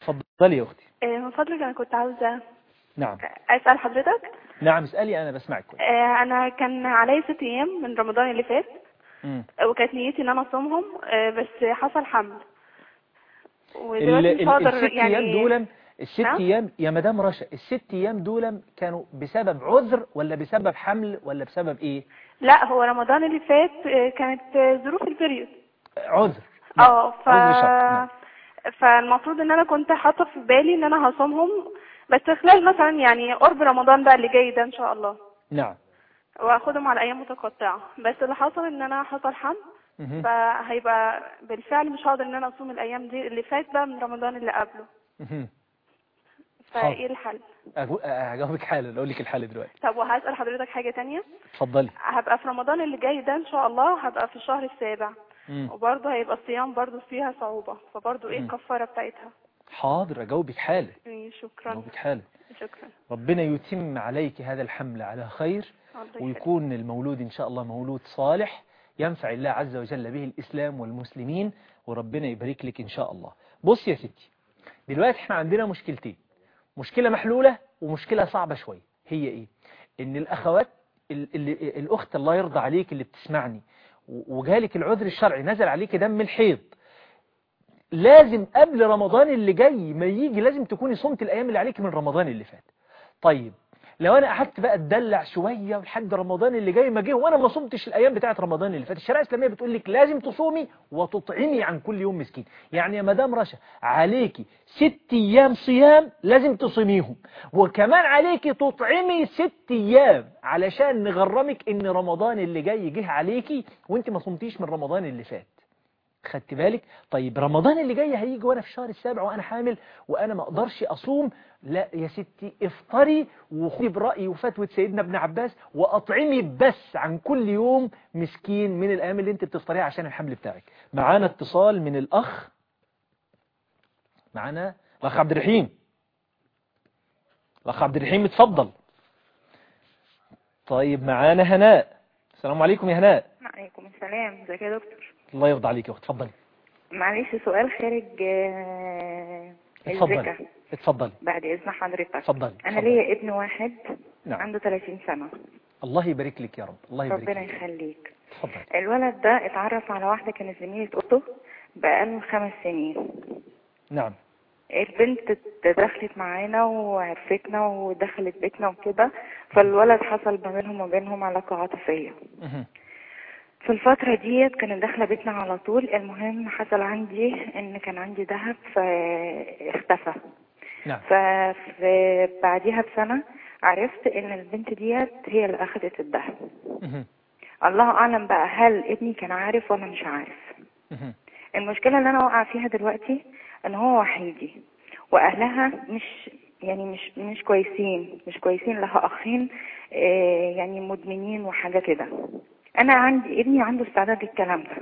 اتفضلي يا اختي آه، من فضلك انا كنت عاوزه نعم اسال حضرتك نعم اسالي انا بسمعك كويس آه، انا كان عليا ست ايام من رمضان اللي فات مم. وكانت نيتي ان انا اصومهم آه، بس حصل حمل ال- ودلوقتي مش ال- هقدر الست يعني ايام دول الست نعم؟ ايام يا مدام رشا الست ايام دول كانوا بسبب عذر ولا بسبب حمل ولا بسبب ايه لا هو رمضان اللي فات آه، كانت آه، ظروف البريود عذر اه ف عذر شرعي نعم. فالمفروض ان انا كنت حاطه في بالي ان انا هصومهم بس خلال مثلا يعني قرب رمضان بقى اللي جاي ده ان شاء الله نعم واخدهم على ايام متقطعه بس اللي حصل ان انا حصل حمل مهم. فهيبقى بالفعل مش هقدر ان انا اصوم الايام دي اللي فات بقى من رمضان اللي قبله مهم. فايه الحل أقول- هجاوبك حالا اقول لك الحل دلوقتي طب وهسال حضرتك حاجه تانية اتفضلي هبقى في رمضان اللي جاي ده ان شاء الله هبقى في الشهر السابع مم. وبرضه هيبقى الصيام برضه فيها صعوبه فبرضه ايه مم. الكفاره بتاعتها حاضر اجاوبك حالا إيه، شكرا اجاوبك حالا شكرا ربنا يتم عليك هذا الحمل على خير الله يخليك. ويكون المولود إن شاء الله مولود صالح ينفع الله عز وجل به الإسلام والمسلمين وربنا يبارك لك إن شاء الله بص يا ستي دلوقتي احنا عندنا مشكلتين مشكلة محلولة ومشكلة صعبة شوية هي إيه إن الأخوات ال- اللي الأخت الله يرضى عليك اللي بتسمعني و- وجالك العذر الشرعي نزل عليك دم الحيض لازم قبل رمضان اللي جاي ما يجي لازم تكوني صمت الأيام اللي عليك من رمضان اللي فات طيب لو انا قعدت بقى اتدلع شويه لحد رمضان اللي جاي ما جه وانا ما صمتش الايام بتاعه رمضان اللي فات الشريعه الاسلاميه بتقول لك لازم تصومي وتطعمي عن كل يوم مسكين يعني يا مدام رشا عليكي ست ايام صيام لازم تصوميهم وكمان عليكي تطعمي ست ايام علشان نغرمك ان رمضان اللي جاي جه عليكي وانت ما صمتيش من رمضان اللي فات خدت بالك طيب رمضان اللي جاي هيجي وانا في الشهر السابع وانا حامل وانا ما اقدرش اصوم لا يا ستي افطري وخدي برأيي وفتوى سيدنا ابن عباس واطعمي بس عن كل يوم مسكين من الايام اللي انت بتفطريها عشان الحمل بتاعك معانا اتصال من الاخ معانا الاخ عبد الرحيم الاخ عبد الرحيم اتفضل طيب معانا هناء السلام عليكم يا هناء عليكم السلام ازيك يا دكتور الله يرضى عليك يا اخت اتفضلي معلش سؤال خارج آه، اتفضلي الذكاء اتفضلي بعد اذن حضرتك اتفضلي انا اتفضلي. ليا ابن واحد نعم عنده 30 سنة الله يبارك لك يا رب الله يبارك ربنا لك يخليك اتفضل الولد ده اتعرف على واحدة كانت زميلة اخته بقاله خمس سنين نعم البنت دخلت معانا وعرفتنا ودخلت بيتنا وكده فالولد حصل ما بينهم وبينهم علاقة عاطفية مهم. في الفترة ديت كانت داخلة بيتنا على طول المهم حصل عندي ان كان عندي ذهب فاختفى نعم فبعديها بسنة عرفت ان البنت ديت هي اللي اخدت الذهب مهم. الله اعلم بقى هل ابني كان عارف ولا مش عارف مهم. المشكلة اللي انا واقعة فيها دلوقتي ان هو وحيدي واهلها مش يعني مش مش كويسين مش كويسين لها اخين آه، يعني مدمنين وحاجة كده انا عندي ابني عنده استعداد للكلام ده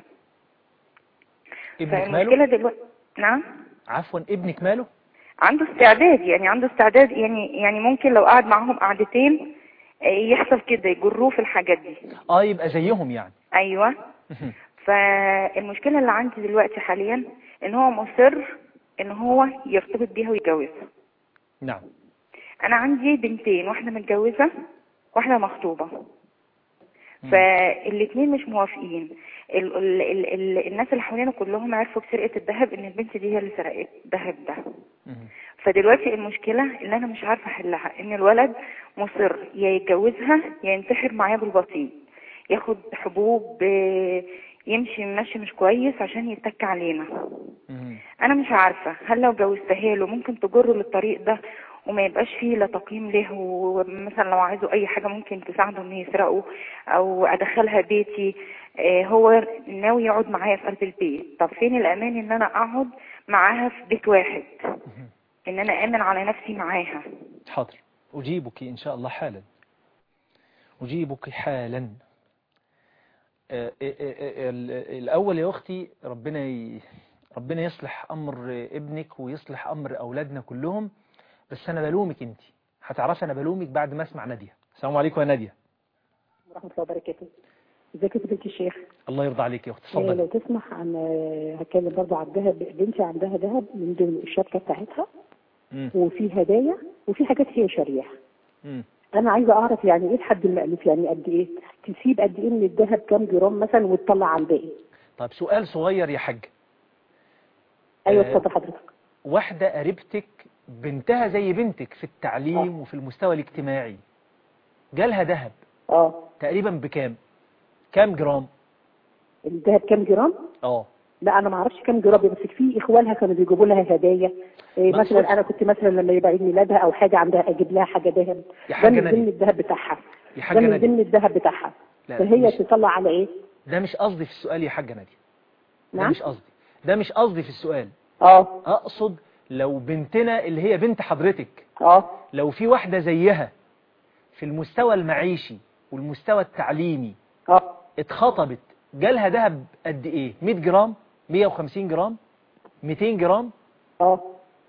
ابنك فالمشكلة ماله دلوقتي نعم عفوا ابنك ماله عنده استعداد يعني عنده استعداد يعني يعني ممكن لو قعد معاهم قعدتين آه، يحصل كده يجروه في الحاجات دي اه يبقى زيهم يعني ايوه مهم. فالمشكلة اللي عندي دلوقتي حاليا ان هو مصر ان هو يرتبط بيها ويتجوزها نعم انا عندي بنتين واحدة متجوزة واحدة مخطوبة مم. فالاتنين مش موافقين ال ال ال ال الناس اللي حوالينا كلهم عرفوا بسرقة الذهب ان البنت دي هي اللي سرقت الذهب ده مهم. فدلوقتي المشكلة اللي انا مش عارفة احلها ان الولد مصر يا يتجوزها يا ينتحر معايا بالبطيء ياخد حبوب آه، يمشي ماشي مش كويس عشان يتك علينا مهم. انا مش عارفة هل لو جوزتها له ممكن تجره للطريق ده وما يبقاش فيه لا تقييم له ومثلا لو عايزه اي حاجة ممكن تساعده انه يسرقه او ادخلها بيتي آه، هو ناوي يقعد معايا في قلب البيت طب فين الامان ان انا اقعد معاها في بيت واحد مهم. ان انا امن على نفسي معاها حاضر أجيبك إن شاء الله حالا أجيبك حالا آه، آه، آه، ال- الأول يا أختي ربنا ي... ربنا يصلح أمر ابنك ويصلح أمر أولادنا كلهم بس أنا بلومك أنت هتعرفي أنا بلومك بعد ما أسمع نادية السلام عليكم يا نادية ورحمة الله وبركاته ازيك يا فضيلة الشيخ الله يرضى عليك يا اخت آه، لو اتفضلي تسمح عن آه، هتكلم برضه عن الذهب بنتي عندها ذهب من ضمن الشبكه بتاعتها مم. وفي هدايا وفي حاجات هي شارياها مم. انا عايزه اعرف يعني ايه الحد المألوف يعني قد ايه تسيب قد ايه من الذهب كام جرام مثلا وتطلع على الباقي طيب سؤال صغير يا حاج ايوه آه، اتفضل حضرتك واحدة قريبتك بنتها زي بنتك في التعليم وفي المستوى الاجتماعي جالها ذهب اه تقريبا بكام كام جرام الذهب كام جرام اه لا انا ما اعرفش كام جرام بس في اخوانها كانوا بيجيبوا لها هدايا إيه ما مثلا أقصدش. انا كنت مثلا لما يبقى عيد ميلادها او حاجه عندها اجيب لها حاجه ذهب يا ده حاجة من نادية. ضمن الذهب بتاعها يا ده حاجة من نادية ضمن الذهب بتاعها لا، فهي مش- تطلع على ايه ده مش قصدي في السؤال يا حاجة نادية ده نعم مش قصدي ده مش قصدي في السؤال اه اقصد لو بنتنا اللي هي بنت حضرتك اه لو في واحدة زيها في المستوى المعيشي والمستوى التعليمي اه اتخطبت جالها ذهب قد ايه 100 جرام 150 جرام 200 جرام اه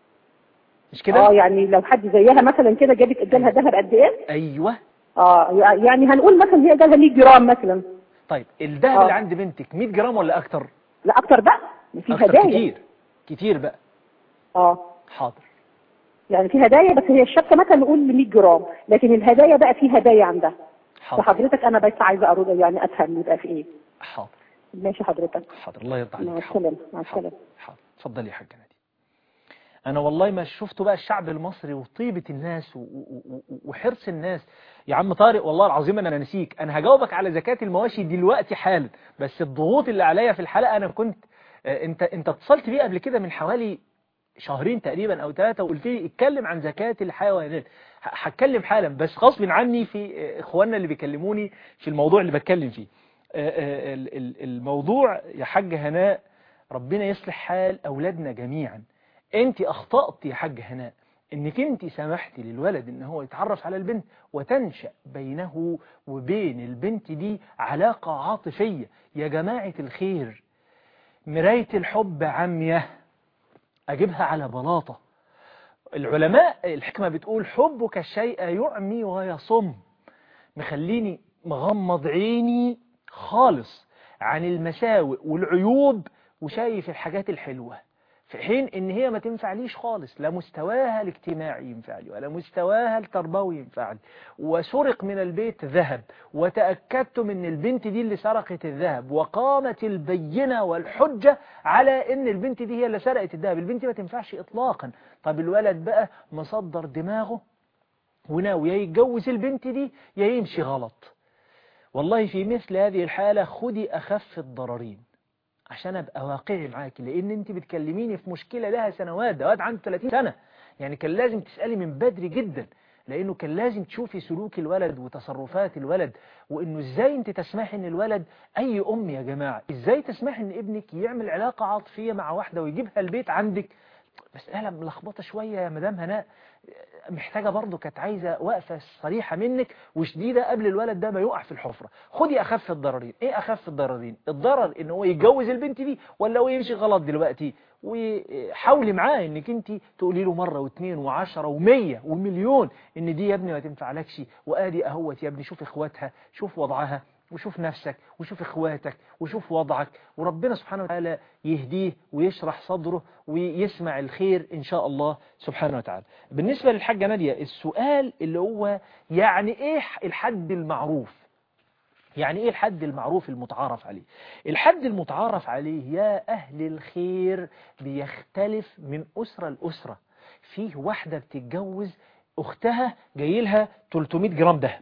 مش اه كده يعني لو حد زيها مثلا كده جابت ادالها ذهب قد ايه ايوه اه يعني هنقول مثلا هي ادالها 100 جرام مثلا طيب الذهب آه. اللي عند بنتك 100 جرام ولا اكتر لا اكتر بقى في اكتر هدايا كتير كتير بقى اه حاضر يعني في هدايا بس هي الشبكه مثلا نقول 100 جرام لكن الهدايا بقى في هدايا عندها حاضر فحضرتك انا بس عايزه ارد يعني افهم يبقى في ايه حاضر ماشي حضرتك حاضر الله يرضى عليك مع حاضر. السلامه مع حاضر السلامه حاضر اتفضلي يا حاجة نادي انا والله ما شفته بقى الشعب المصري وطيبة الناس و- و- و- وحرص الناس يا عم طارق والله العظيم انا نسيك انا هجاوبك على زكاة المواشي دلوقتي حالا بس الضغوط اللي عليا في الحلقة انا كنت آه، انت انت اتصلت بيه قبل كده من حوالي شهرين تقريبا او ثلاثة وقلت لي اتكلم عن زكاة الحيوانات ه- هتكلم حالا بس غصب عني في آه، اخواننا اللي بيكلموني في الموضوع اللي بتكلم فيه آه، آه، ال- ال- الموضوع يا حاج هناء ربنا يصلح حال أولادنا جميعا أنت أخطأت يا حاج هناء انك انت سمحتي للولد ان هو يتعرف على البنت وتنشأ بينه وبين البنت دي علاقة عاطفية يا جماعة الخير مراية الحب عمية اجيبها على بلاطة العلماء الحكمة بتقول حبك الشيء يعمي ويصم مخليني مغمض عيني خالص عن المساوئ والعيوب وشايف الحاجات الحلوة في حين ان هي ما تنفعليش خالص لا مستواها الاجتماعي ينفع لي ولا مستواها التربوي ينفع لي وسرق من البيت ذهب وتأكدت من البنت دي اللي سرقت الذهب وقامت البينة والحجة على ان البنت دي هي اللي سرقت الذهب البنت ما تنفعش اطلاقا طب الولد بقى مصدر دماغه وناوي يا يتجوز البنت دي يا يمشي غلط والله في مثل هذه الحالة خدي أخف الضررين عشان أبقى واقعي معاك لأن أنت بتكلميني في مشكلة لها سنوات ده واد عنده 30 سنة يعني كان لازم تسألي من بدري جدا لأنه كان لازم تشوفي سلوك الولد وتصرفات الولد وإنه إزاي أنت تسمحي إن الولد أي أم يا جماعة إزاي تسمحي إن ابنك يعمل علاقة عاطفية مع واحدة ويجيبها البيت عندك مسألة ملخبطة شوية يا مدام هناء محتاجة برضو كانت عايزة وقفة صريحة منك وشديدة قبل الولد ده ما يقع في الحفرة خدي أخف الضررين إيه أخف الضررين الضرر إن هو يتجوز البنت دي ولا هو يمشي غلط دلوقتي وحاولي معاه إنك أنت تقولي له مرة واثنين وعشرة ومية ومليون إن دي يا ابني ما تنفعلكش وآدي أهوت يا ابني شوف إخواتها شوف وضعها وشوف نفسك وشوف اخواتك وشوف وضعك وربنا سبحانه وتعالى يهديه ويشرح صدره ويسمع الخير إن شاء الله سبحانه وتعالى بالنسبة للحاجة نادية السؤال اللي هو يعني إيه الحد المعروف يعني إيه الحد المعروف المتعارف عليه الحد المتعارف عليه يا أهل الخير بيختلف من أسرة لأسرة فيه واحدة بتتجوز أختها جايلها 300 جرام ذهب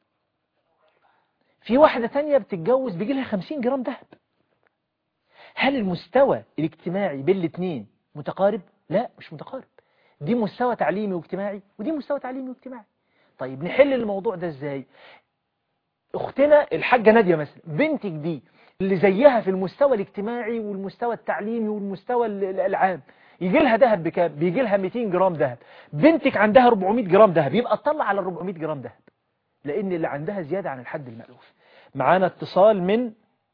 في واحدة تانية بتتجوز بيجي لها 50 جرام ذهب هل المستوى الاجتماعي بين الاثنين متقارب؟ لا مش متقارب دي مستوى تعليمي واجتماعي ودي مستوى تعليمي واجتماعي طيب نحل الموضوع ده ازاي اختنا الحاجة نادية مثلا بنتك دي اللي زيها في المستوى الاجتماعي والمستوى التعليمي والمستوى العام يجي لها ذهب بكام بيجي لها 200 جرام ذهب بنتك عندها 400 جرام ذهب يبقى تطلع على 400 جرام ذهب لأن اللي عندها زيادة عن الحد المألوف معانا اتصال من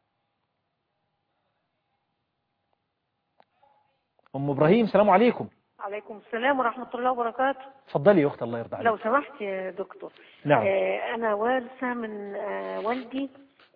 أم إبراهيم السلام عليكم عليكم السلام ورحمة الله وبركاته اتفضلي يا أخت الله يرضى عليك لو سمحت يا دكتور نعم آه أنا وارثة من آه والدي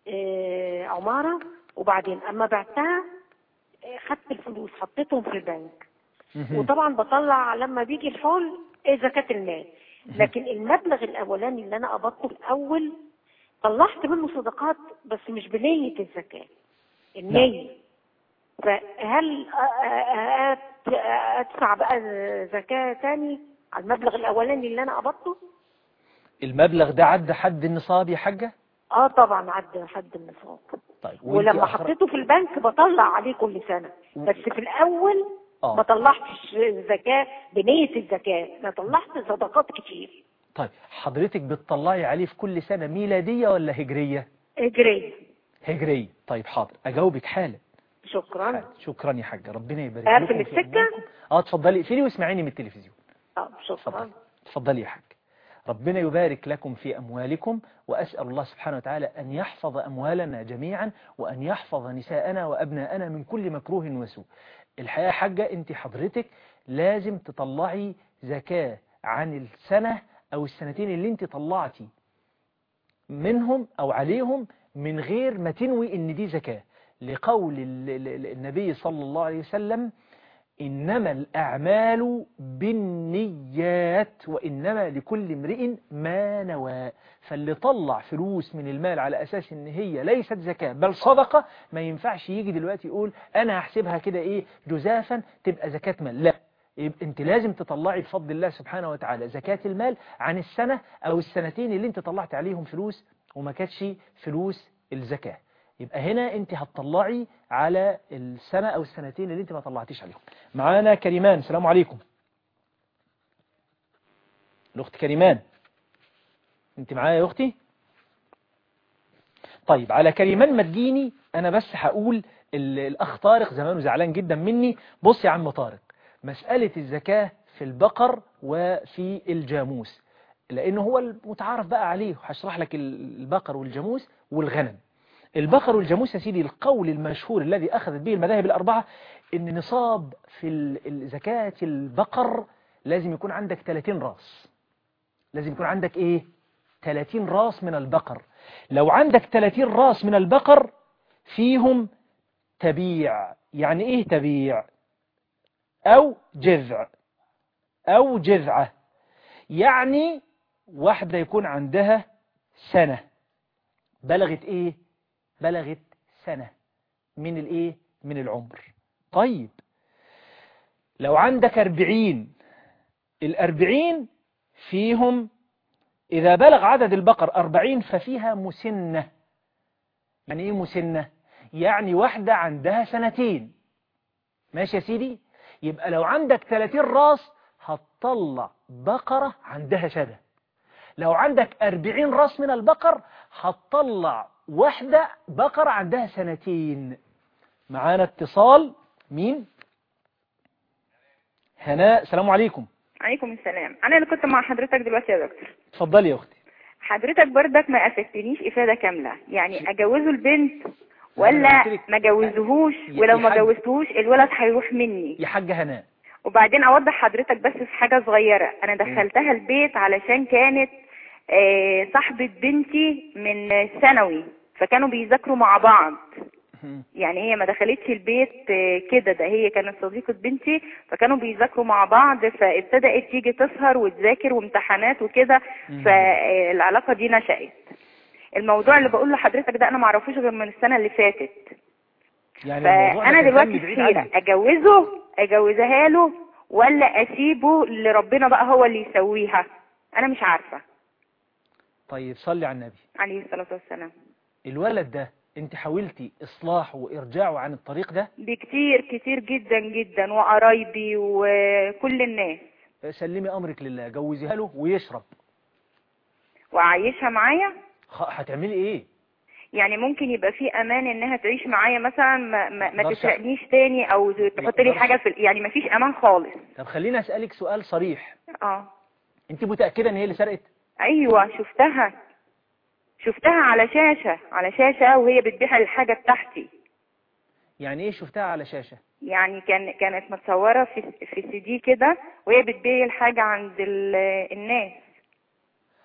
آه، عمارة وبعدين اما بعتها آه، خدت الفلوس حطيتهم في البنك مهم. وطبعا بطلع لما بيجي الحول آه، زكاة المال لكن المبلغ الاولاني اللي انا قبضته الاول طلعت منه صدقات بس مش بنية الزكاة النية فهل آه، آه، آه، ادفع بقى زكاة تاني على المبلغ الاولاني اللي انا قبضته المبلغ ده عدى حد النصاب يا حاجة اه طبعا عدى حد النصاب طيب وانت ولما أخر- حطيته في البنك بطلع عليه كل سنة بس في الأول آه. ما طلعتش زكاة بنية الزكاة أنا طلعت صدقات كتير طيب حضرتك بتطلعي عليه في كل سنة ميلادية ولا هجرية هجرية هجرية طيب حاضر أجاوبك حالا شكرا حالا. شكرا يا حاجة ربنا يبارك أقفل لكم في السكة؟ أموالكم. اه اتفضلي اقفلي واسمعيني من التلفزيون آه، شكرا اتفضلي اتفضلي يا حاج ربنا يبارك لكم في أموالكم وأسأل الله سبحانه وتعالى أن يحفظ أموالنا جميعا وأن يحفظ نساءنا وأبناءنا من كل مكروه وسوء الحقيقة يا حاجة أنت حضرتك لازم تطلعي زكاة عن السنة أو السنتين اللي أنت طلعتي منهم أو عليهم من غير ما تنوي أن دي زكاة لقول ال- ال- النبي صلى الله عليه وسلم إنما الأعمال بالنيات وإنما لكل امرئ ما نوى فاللي طلع فلوس من المال على أساس إن هي ليست زكاة بل صدقة ما ينفعش يجي دلوقتي يقول أنا هحسبها كده إيه جزافا تبقى زكاة مال لا يبقى انت لازم تطلعي بفضل الله سبحانه وتعالى زكاة المال عن السنة أو السنتين اللي انت طلعت عليهم فلوس وما كانتش فلوس الزكاة يبقى هنا انت هتطلعي على السنة او السنتين اللي انت ما طلعتيش عليهم معانا كريمان السلام عليكم الاخت كريمان انت معايا يا اختي طيب على كريمان ما تجيني انا بس هقول ال- الاخ طارق زمانه زعلان جدا مني بص يا عم طارق مسألة الزكاة في البقر وفي الجاموس لانه هو المتعارف بقى عليه هشرح لك ال- البقر والجاموس والغنم البقر والجاموس يا سيدي القول المشهور الذي أخذت به المذاهب الأربعة إن نصاب في ال- ال- زكاة البقر لازم يكون عندك 30 راس لازم يكون عندك إيه 30 راس من البقر لو عندك 30 راس من البقر فيهم تبيع يعني إيه تبيع أو جذع أو جذعة يعني واحدة يكون عندها سنة بلغت ايه بلغت سنة من الايه من العمر طيب لو عندك أربعين الأربعين فيهم إذا بلغ عدد البقر أربعين ففيها مسنة يعني إيه مسنة يعني واحدة عندها سنتين ماشي يا سيدي يبقى لو عندك 30 راس هتطلع بقرة عندها شدة لو عندك 40 راس من البقر هتطلع واحدة بقرة عندها سنتين معانا اتصال مين هناء السلام عليكم عليكم السلام انا اللي كنت مع حضرتك دلوقتي يا دكتور اتفضلي يا اختي حضرتك بردك ما افدتنيش افاده كامله يعني اجوزه البنت ولا أنا قلت لك- ما اجوزهوش يا- ولو يا ما حاج- جوزتهوش الولد هيروح مني يا حاجة هناء وبعدين اوضح حضرتك بس في حاجه صغيره انا دخلتها البيت علشان كانت آه، صاحبه بنتي من ثانوي فكانوا بيذاكروا مع بعض يعني هي ما دخلتش البيت آه، كده ده هي كانت صديقة بنتي فكانوا بيذاكروا مع بعض فابتدأت تيجي تسهر وتذاكر وامتحانات وكده فالعلاقة دي نشأت الموضوع اللي بقول لحضرتك ده انا معرفوش غير من السنة اللي فاتت يعني الموضوع ده فانا كان دلوقتي جنبي في بعيد حيرة عنك. اجوزه اجوزها له ولا اسيبه اللي ربنا بقى هو اللي يسويها انا مش عارفة طيب صلي على النبي عليه الصلاة والسلام الولد ده انت حاولتي اصلاحه وارجاعه عن الطريق ده بكتير كتير جدا جدا وقرايبي وكل الناس سلمي امرك لله جوزيها له ويشرب وعايشها معايا خ- هتعملي ايه يعني ممكن يبقى في امان انها تعيش معايا مثلا ما, ما, ما مقدرش- تسرقنيش تاني او تحط لي مقدرش. حاجه في ال- يعني ما فيش امان خالص طب خليني اسالك سؤال صريح اه انت متاكده ان هي اللي سرقت ايوه شفتها شفتها على شاشه على شاشه وهي بتبيع الحاجه بتاعتي يعني ايه شفتها على شاشه يعني كان كانت متصوره في في سي دي كده وهي بتبيع الحاجه عند ال- الناس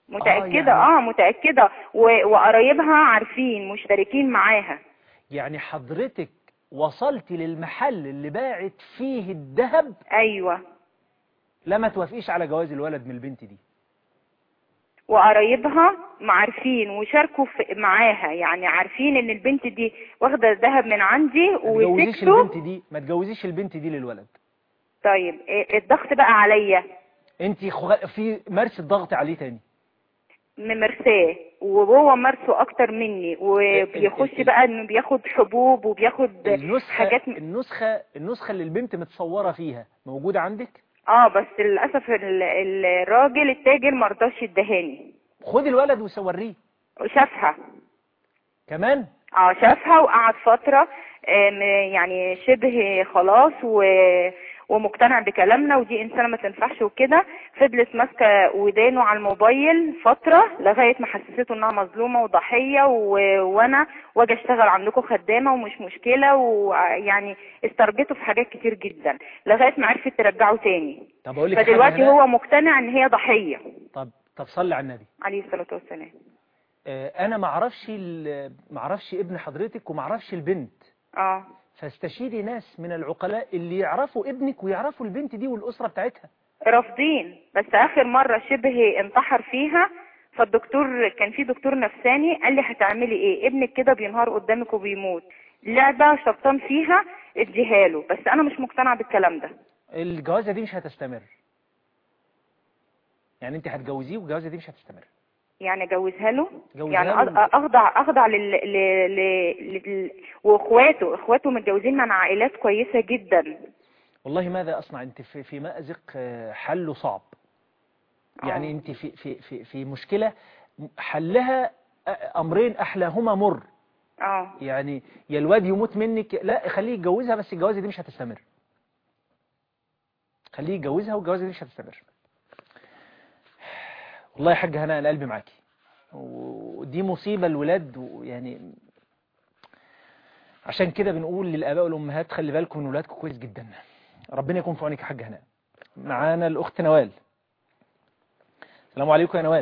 متأكدة يعني- اه, متأكدة و- وقرايبها عارفين مشتركين معاها يعني حضرتك وصلتي للمحل اللي باعت فيه الذهب ايوه لما توافقيش على جواز الولد من البنت دي وقرايبها عارفين وشاركوا في معاها يعني عارفين ان البنت دي واخده الذهب من عندي ما تجوزيش وسكتوا البنت دي ما تجوزيش البنت دي للولد طيب إيه الضغط بقى عليا انت خغ... في مارس الضغط عليه تاني ممرساه وهو مارسه اكتر مني وبيخش ال- بقى انه بياخد حبوب وبياخد النسخة حاجات م- النسخة النسخة اللي البنت متصورة فيها موجودة عندك اه بس للاسف ال- ال- الراجل التاجر مرضاش يدهاني خد الولد وسوريه وشافها كمان اه شافها وقعد فترة آم، يعني شبه خلاص و ومقتنع بكلامنا ودي انسانه ما تنفعش وكده فضلت ماسكه ودانه على الموبايل فتره لغايه ما حسسته انها مظلومه وضحيه و... وانا واجي اشتغل عندكم خدامه ومش مشكله ويعني استرجته في حاجات كتير جدا لغايه ما عرفت ترجعه تاني طب اقول لك حاجة فدلوقتي هنا. هو مقتنع ان هي ضحيه طب طب صلي على النبي عليه الصلاه والسلام آه، انا ما اعرفش ال- ما اعرفش ابن حضرتك وما اعرفش البنت اه فاستشيري ناس من العقلاء اللي يعرفوا ابنك ويعرفوا البنت دي والاسره بتاعتها رافضين بس اخر مرة شبه انتحر فيها فالدكتور كان في دكتور نفساني قال لي هتعملي ايه ابنك كده بينهار قدامك وبيموت لعبة شبطان فيها اديها له بس انا مش مقتنعة بالكلام ده الجوازه دي مش هتستمر يعني انت هتجوزيه والجوازه دي مش هتستمر يعني اجوزها له جوزها يعني له. أخ- اخضع اخضع لل... ل... ل... ل... واخواته اخواته متجوزين من عائلات كويسة جدا والله ماذا اصنع انت في في مأزق آه، حله صعب يعني آه. انت في في في في مشكله حلها آه، امرين احلاهما مر اه يعني يا الواد يموت منك لا خليه يتجوزها بس الجوازه دي مش هتستمر خليه يتجوزها والجوازه دي مش هتستمر والله يا حاج هنا انا قلبي معاكي ودي مصيبه الولاد ويعني عشان كده بنقول للاباء والامهات خلي بالكم من ولادكم كويس جدا ربنا يكون في عونك يا حاج هنا معانا الاخت نوال السلام عليكم يا نوال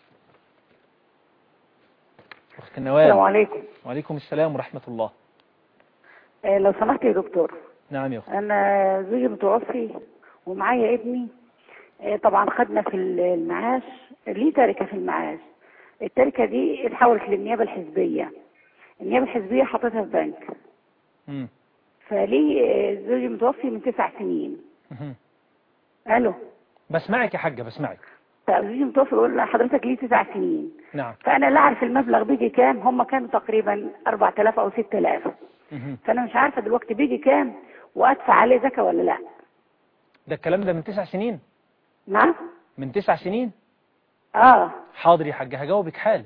اخت نوال السلام عليكم وعليكم السلام ورحمة الله آه، لو سمحت يا دكتور نعم يا أخت انا زوجي متوفي ومعايا ابني آه، طبعا خدنا في المعاش ليه تركه في المعاش التركه دي اتحولت للنيابه الحزبيه النيابه الحزبيه حطيتها في بنك مم. فليه آه، زوجي متوفي من تسع سنين مهم. الو بسمعك يا حاجة بسمعك طب زوجي متوفي يقول لحضرتك ليه تسع سنين نعم فانا لا اعرف المبلغ بيجي كام هم كانوا تقريبا 4000 او 6000 مهم. فانا مش عارفه دلوقتي بيجي كام وادفع عليه زكاه ولا لا ده الكلام ده من تسع سنين نعم من تسع سنين اه حاضر يا حاجة هجاوبك حالا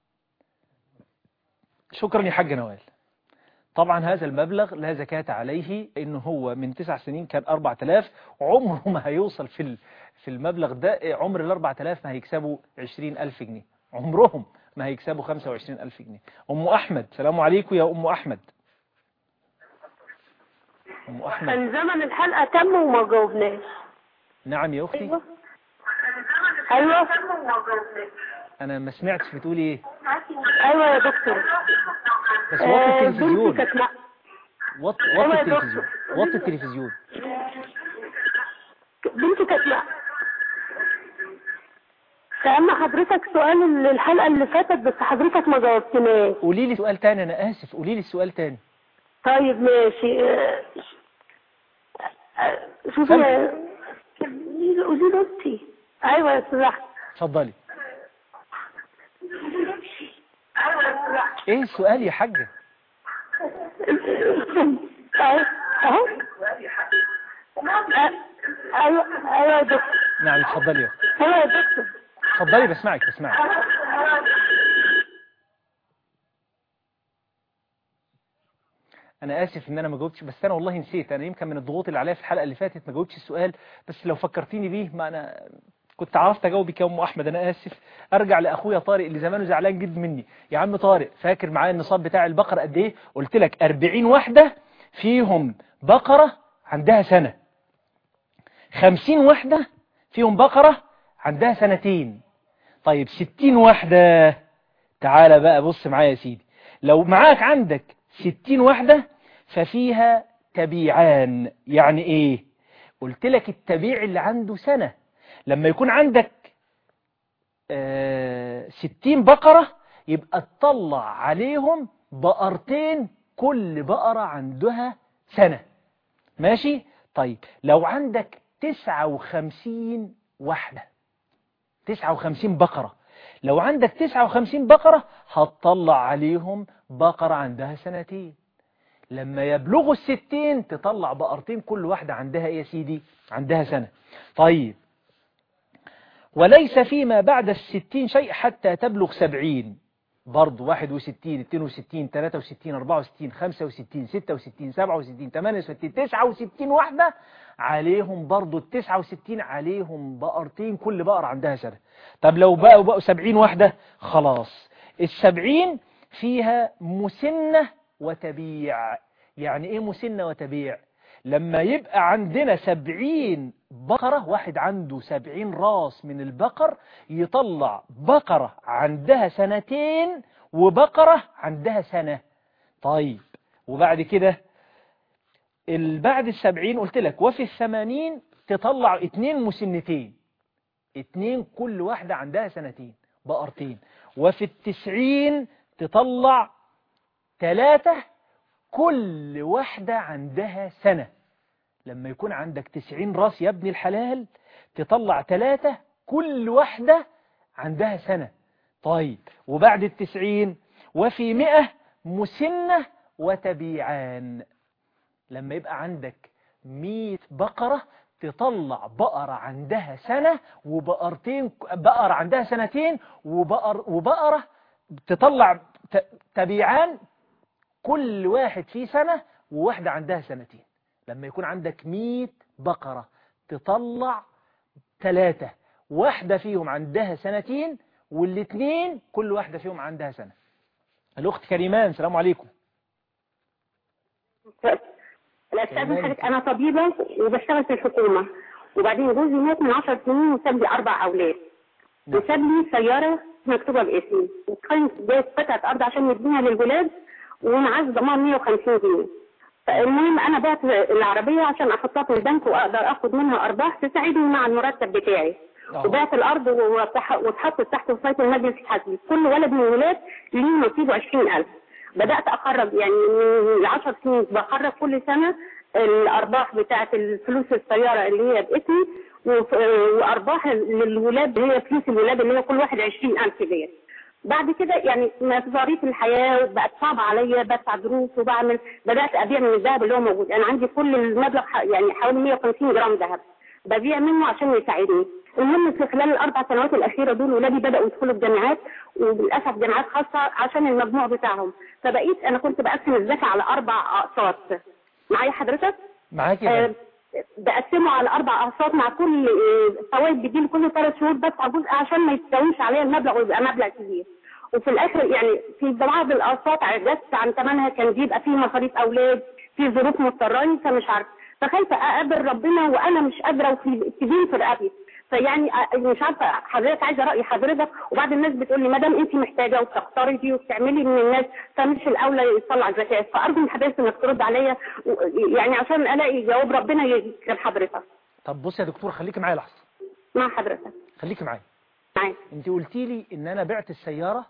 شكرا يا حاجة نوال طبعا هذا المبلغ لا زكاة عليه إنه هو من تسع سنين كان 4000 عمره ما هيوصل في ال- في المبلغ ده عمر ال 4000 ما هيكسبوا 20000 جنيه عمرهم ما هيكسبوا 25000 جنيه أم أحمد سلام عليكم يا أم أحمد أم أحمد كان زمن الحلقة تم وما جاوبناش نعم يا أختي ايوه ايوه أنا ما سمعتش بتقولي إيه ايوه يا دكتور بس وطي آه، بنتي التلفزيون كانت مع- وط أيوة وطي يا التلفزيون دكتور. وطي التلفزيون بنتي كانت مع سألنا حضرتك سؤال الحلقة اللي فاتت بس حضرتك ما جاوبتناش قولي لي سؤال تاني أنا آسف قولي لي السؤال تاني طيب ماشي آه، آه، شوفي سامع. يا- قولي له- قولي له انت ايوه يا استاذ احمد اتفضلي ايوه يا استاذ احمد إيه السؤال يا حاجة اهو اهو ايوه ايوه يا دكتور نعم اتفضلي يا أختي ايوه يا دكتور اتفضلي بسمعك بسمعك انا اسف ان انا ما جاوبتش بس انا والله نسيت انا يمكن من الضغوط اللي عليا في الحلقه اللي فاتت ما جاوبتش السؤال بس لو فكرتيني بيه ما انا كنت عرفت اجاوبك يا ام احمد انا اسف ارجع لاخويا طارق اللي زمانه زعلان جدا مني يا عم طارق فاكر معايا النصاب بتاع البقره قد ايه قلت لك 40 واحده فيهم بقره عندها سنه 50 واحده فيهم بقره عندها سنتين طيب ستين واحدة تعالى بقى بص معايا يا سيدي لو معاك عندك ستين واحدة ففيها تبيعان يعني ايه قلت لك التبيع اللي عنده سنة لما يكون عندك آه ستين بقرة يبقى تطلع عليهم بقرتين كل بقرة عندها سنة ماشي طيب لو عندك تسعة وخمسين واحدة تسعة وخمسين بقرة لو عندك تسعة وخمسين بقرة هتطلع عليهم بقرة عندها سنتين لما يبلغوا الستين تطلع بقرتين كل واحدة عندها ايه يا سيدي عندها سنة طيب وليس فيما بعد الستين شيء حتى تبلغ سبعين برضو واحد وستين اتنين وستين تلاتة وستين اربعة وستين خمسة وستين ستة وستين سبعة وستين تمانية وستين تسعة وستين واحدة عليهم برضو التسعة وستين عليهم بقرتين كل بقرة عندها سنة طب لو بقوا بقوا سبعين واحدة خلاص السبعين فيها مسنة وتبيع يعني ايه مسنة وتبيع لما يبقى عندنا سبعين بقرة واحد عنده سبعين راس من البقر يطلع بقرة عندها سنتين وبقرة عندها سنة طيب وبعد كده بعد السبعين قلت لك وفي الثمانين تطلع اتنين مسنتين اتنين كل واحدة عندها سنتين بقرتين وفي التسعين تطلع ثلاثة كل واحدة عندها سنة لما يكون عندك تسعين راس يا ابن الحلال تطلع ثلاثة كل واحدة عندها سنة طيب وبعد التسعين وفي مئة مسنة وتبيعان لما يبقى عندك مئة بقرة تطلع بقرة عندها سنة وبقرتين بقرة عندها سنتين وبقر وبقرة تطلع تبيعان كل واحد فيه سنة وواحدة عندها سنتين لما يكون عندك 100 بقرة تطلع ثلاثة واحدة فيهم عندها سنتين والاثنين كل واحدة فيهم عندها سنة الأخت كريمان السلام عليكم الأستاذ حضرتك أنا طبيبة وبشتغل في الحكومة وبعدين جوزي مات من 10 سنين وساب لي أربع أولاد وساب لي سيارة مكتوبة باسمي وكان جايب قطعة أرض عشان يبنيها للولاد ومعاش ضمان 150 جنيه فالمهم انا بعت العربيه عشان احطها في البنك واقدر اخد منها ارباح تساعدني مع المرتب بتاعي وبعت الارض واتحطت تحت وصايه المجلس الحزبي كل ولد من الولاد ليه نصيبه 20000 بدات اخرج يعني من 10 سنين بخرج كل سنه الارباح بتاعه الفلوس السياره اللي هي باسمي وارباح للولاد اللي هي فلوس الولاد اللي هي كل واحد 20000 ديت بعد كده يعني مصاريف الحياه بقت صعبه عليا بدفع دروس وبعمل بدات ابيع من الذهب اللي هو موجود انا عندي كل المبلغ يعني حوالي 150 جرام ذهب ببيع منه عشان يساعدني المهم في خلال الاربع سنوات الاخيره دول ولادي بداوا يدخلوا الجامعات وللاسف جامعات خاصه عشان المجموع بتاعهم فبقيت انا كنت بقسم الزكاه على اربع اقساط معايا حضرتك؟ معاكي آه بقسمه على اربع اقساط مع كل فوائد بتجيلي كل ثلاث شهور بدفع جزء عشان ما يتساويش عليا المبلغ ويبقى مبلغ كبير وفي الاخر يعني في بعض الاقساط عجزت عن ثمنها كان بيبقى فيه مصاريف اولاد في ظروف مضطراني فمش عارفه فخايفه اقابل ربنا وانا مش قادره وفي دين في رقبتي فيعني مش عارفه حضرتك عايزه راي حضرتك وبعد الناس بتقول لي ما دام انت محتاجه وبتقترضي وبتعملي من الناس فمش الاولى يطلع زكاه فارجو من حضرتك انك ترد عليا يعني عشان الاقي جواب ربنا يكرم حضرتك طب بص يا دكتور خليكي معايا لحظه مع حضرتك خليكي معايا معاك انت قلتي لي ان انا بعت السياره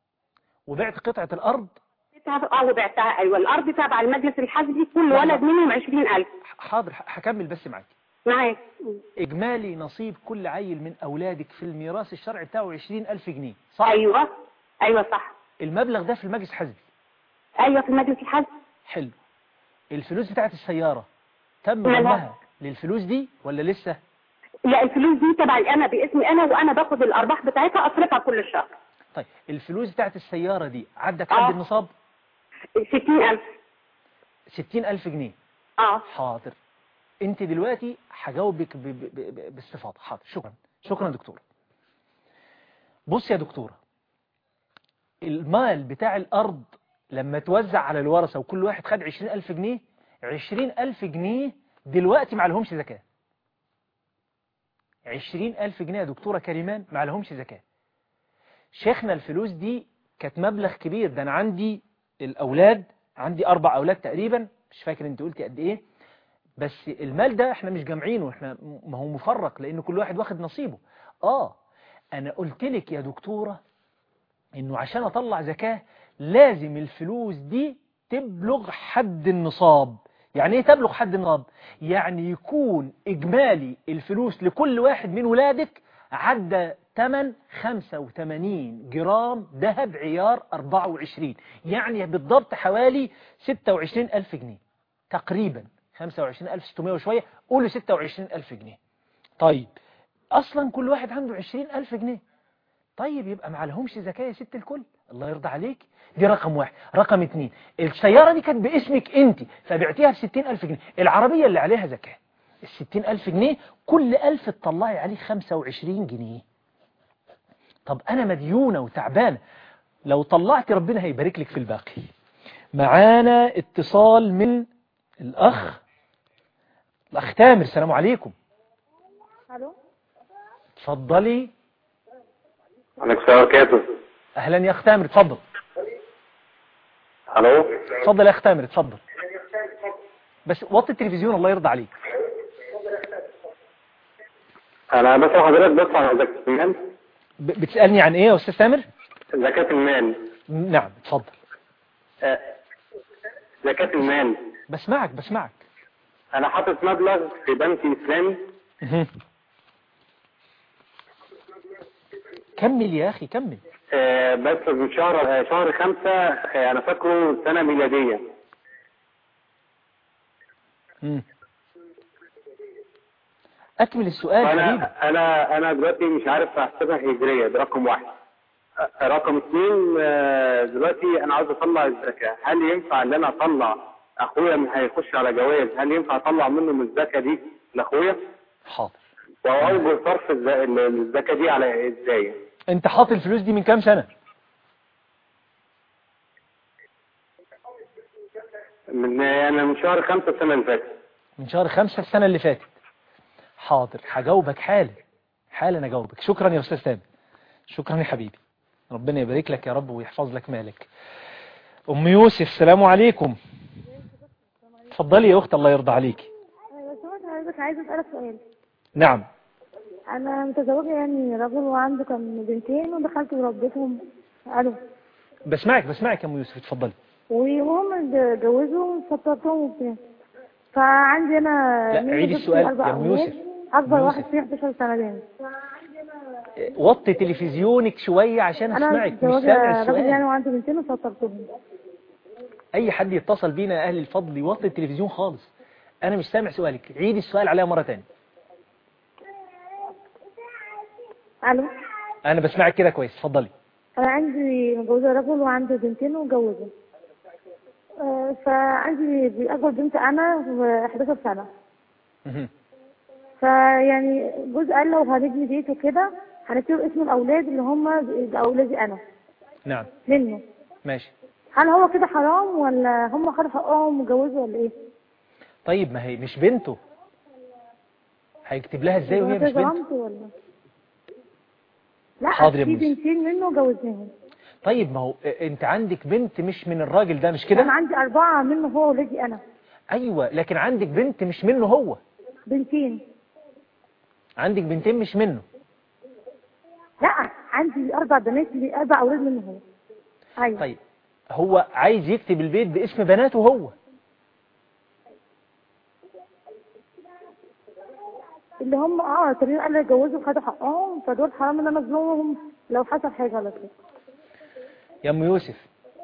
وبعت قطعه الارض اه وبعتها ايوه الارض تابعه المجلس الحزبي كل ولد منهم 20000 حاضر هكمل بس معاكي معاك إجمالي نصيب كل عيل من أولادك في الميراث الشرعي بتاعه 20000 جنيه صح؟ ايوه ايوه صح المبلغ ده في المجلس الحزبي ايوه في المجلس الحزبي حلو الفلوس بتاعت السيارة تم مالها؟ ضمها للفلوس دي ولا لسه؟ لا الفلوس دي تبعي انا باسمي انا وانا باخد الارباح بتاعتها اصرفها كل شهر طيب الفلوس بتاعت السيارة دي عدت آه. حد النصاب 60000 60000 جنيه اه حاضر انت دلوقتي هجاوبك ب- ب- ب- باستفاضة حاضر شكرا شكرا دكتور بص يا دكتورة المال بتاع الأرض لما توزع على الورثة وكل واحد خد 20000 جنيه 20000 جنيه دلوقتي ما عليهمش زكاة 20000 جنيه يا دكتورة كريمان ما عليهمش زكاة شيخنا الفلوس دي كانت مبلغ كبير ده انا عندي الاولاد عندي اربع اولاد تقريبا مش فاكر انت قلتي قد ايه بس المال ده احنا مش جامعينه احنا ما هو مفرق لان كل واحد واخد نصيبه اه انا قلت لك يا دكتورة انه عشان اطلع زكاة لازم الفلوس دي تبلغ حد النصاب يعني ايه تبلغ حد النصاب يعني يكون اجمالي الفلوس لكل واحد من ولادك عدى 8 85 جرام ذهب عيار 24 يعني بالضبط حوالي 26 ألف جنيه تقريبا 25600 وشوية قولوا 26 ألف جنيه طيب أصلا كل واحد عنده 20 ألف جنيه طيب يبقى ما عليهمش زكاة يا ست الكل الله يرضى عليك دي رقم واحد رقم اتنين السيارة دي كانت باسمك انت فبعتيها ب 60 ألف جنيه العربية اللي عليها زكاة ال 60 ألف جنيه كل ألف تطلعي عليه 25 جنيه طب أنا مديونة وتعبانة لو طلعت ربنا هيبارك لك في الباقي معانا اتصال من الأخ الأخ تامر السلام عليكم الو اتفضلي عليكم السلام وبركاته أهلا يا أخ تامر اتفضل الو اتفضل يا أخ تامر اتفضل بس وطي التلفزيون الله يرضى عليك انا بسأل حضرتك بس عن زكاة المال ب- بتسألني عن إيه يا أستاذ تامر زكاة المال نعم اتفضل آه، زكاة المال بسمعك بسمعك انا حاطط مبلغ في بنك اسلامي مهم. كمل يا أخي كمل آه، بس من شهر آه، شهر خمسة آه، انا فاكره سنة ميلادية مم. أكمل السؤال حبيبي فانا انا انا دلوقتي مش عارف احسبها هجرية ده رقم واحد آه، رقم اثنين آه، دلوقتي انا عاوز اطلع الزكاة هل ينفع ان انا اطلع اخويا من هيخش على جواز هل ينفع اطلع منه من الزكاة دي لاخويا حاضر واوجه صرف الز- الزكاة دي على ازاي أنت حاطط الفلوس دي من كام سنة من انا من شهر خمسة السنة اللي فاتت من شهر خمسة السنة اللي فاتت حاضر هجاوبك حالا حالا أجاوبك شكرا يا أستاذ تامر شكرا يا حبيبي ربنا يبارك لك يا رب ويحفظ لك مالك أم يوسف السلام عليكم اتفضلي يا أخت الله يرضى عليك لو سمحت حضرتك عايزة أسألك سؤال نعم أنا متزوجة يعني رجل وعنده كان بنتين ودخلت وربيتهم ألو بسمعك بسمعك يا أم يوسف اتفضلي وهم اتجوزوا وسطرتهم وبتاع فعندي أنا لا، مني عيدي بنت السؤال أربع يا أم أولاد. يوسف. أكبر أم واحد يوسف. فيه 11 سنة باين وطي تلفزيونك شوية عشان أنا أسمعك مش متزوجة سامع راجل يعني السؤال وعنده بنتين وسطرتهم أي حد يتصل بينا يا أهل الفضل يوطي التلفزيون خالص أنا مش سامع سؤالك عيدي السؤال عليها مرة تانية ألو أنا بسمعك كده كويس اتفضلي أنا عندي متجوزة رجل وعنده بنتين وجوزه آه، فعندي أكبر بنت أنا 11 سنة مهم. فيعني جوز قال لو هنبني بيت وكده هنكتب اسم الأولاد اللي هم أولادي أنا نعم منه ماشي هل هو كده حرام ولا هم خدوا حقهم وجوزوا ولا إيه؟ طيب ما هي مش بنته هيكتب لها ازاي وهي هو مش كده بنته ظلمت ولا لا حاضر يا في موسى. بنتين منه وجوزناهم طيب ما هو انت عندك بنت مش من الراجل ده مش كده أنا عندي أربعة منه هو ولادي أنا ايوه لكن عندك بنت مش منه هو بنتين عندك بنتين مش منه لا عندي أربع بنات أربع أولاد منه هو أيوة طيب هو عايز يكتب البيت باسم بناته هو اللي هم اه تقريبا قالوا يتجوزوا وخدوا حقهم فدول حرام ان انا اظلمهم لو حصل حاجه ولا كده يا ام يوسف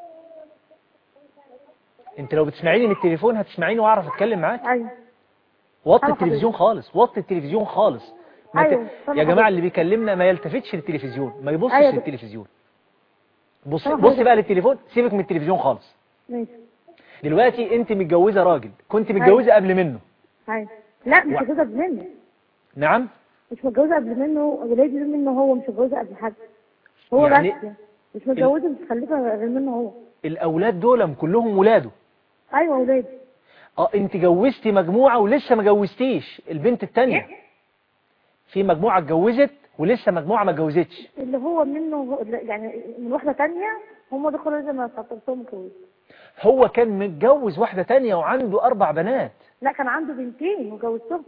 انت لو بتسمعيني من التليفون هتسمعيني واعرف اتكلم معاك ايوه وطي أنا التلفزيون خالص وطي التلفزيون خالص ما ت- أيوة، سامع يا جماعه حضرتك. اللي بيكلمنا ما يلتفتش للتلفزيون ما يبصش أيوة. للتلفزيون بص سامع بص حضرتك. بقى للتليفون سيبك من التلفزيون خالص ماشي دلوقتي انت متجوزه راجل كنت متجوزه قبل منه ايوه لا مش و- متجوزه قبل منه نعم مش متجوزه قبل منه ولادي دول منه هو مش متجوزه قبل حد هو يعني- بس مش متجوزه مش مخلفه غير منه هو الاولاد دول كلهم ولاده ايوه ولادي اه انت جوزتي مجموعه ولسه ما جوزتيش البنت التانية في مجموعة اتجوزت ولسه مجموعة ما اتجوزتش اللي هو منه يعني من واحدة تانية هم دخلوا لازم ما خطبتهم اتجوزوا هو كان متجوز واحدة تانية وعنده أربع بنات لا كان عنده بنتين وجوزتهم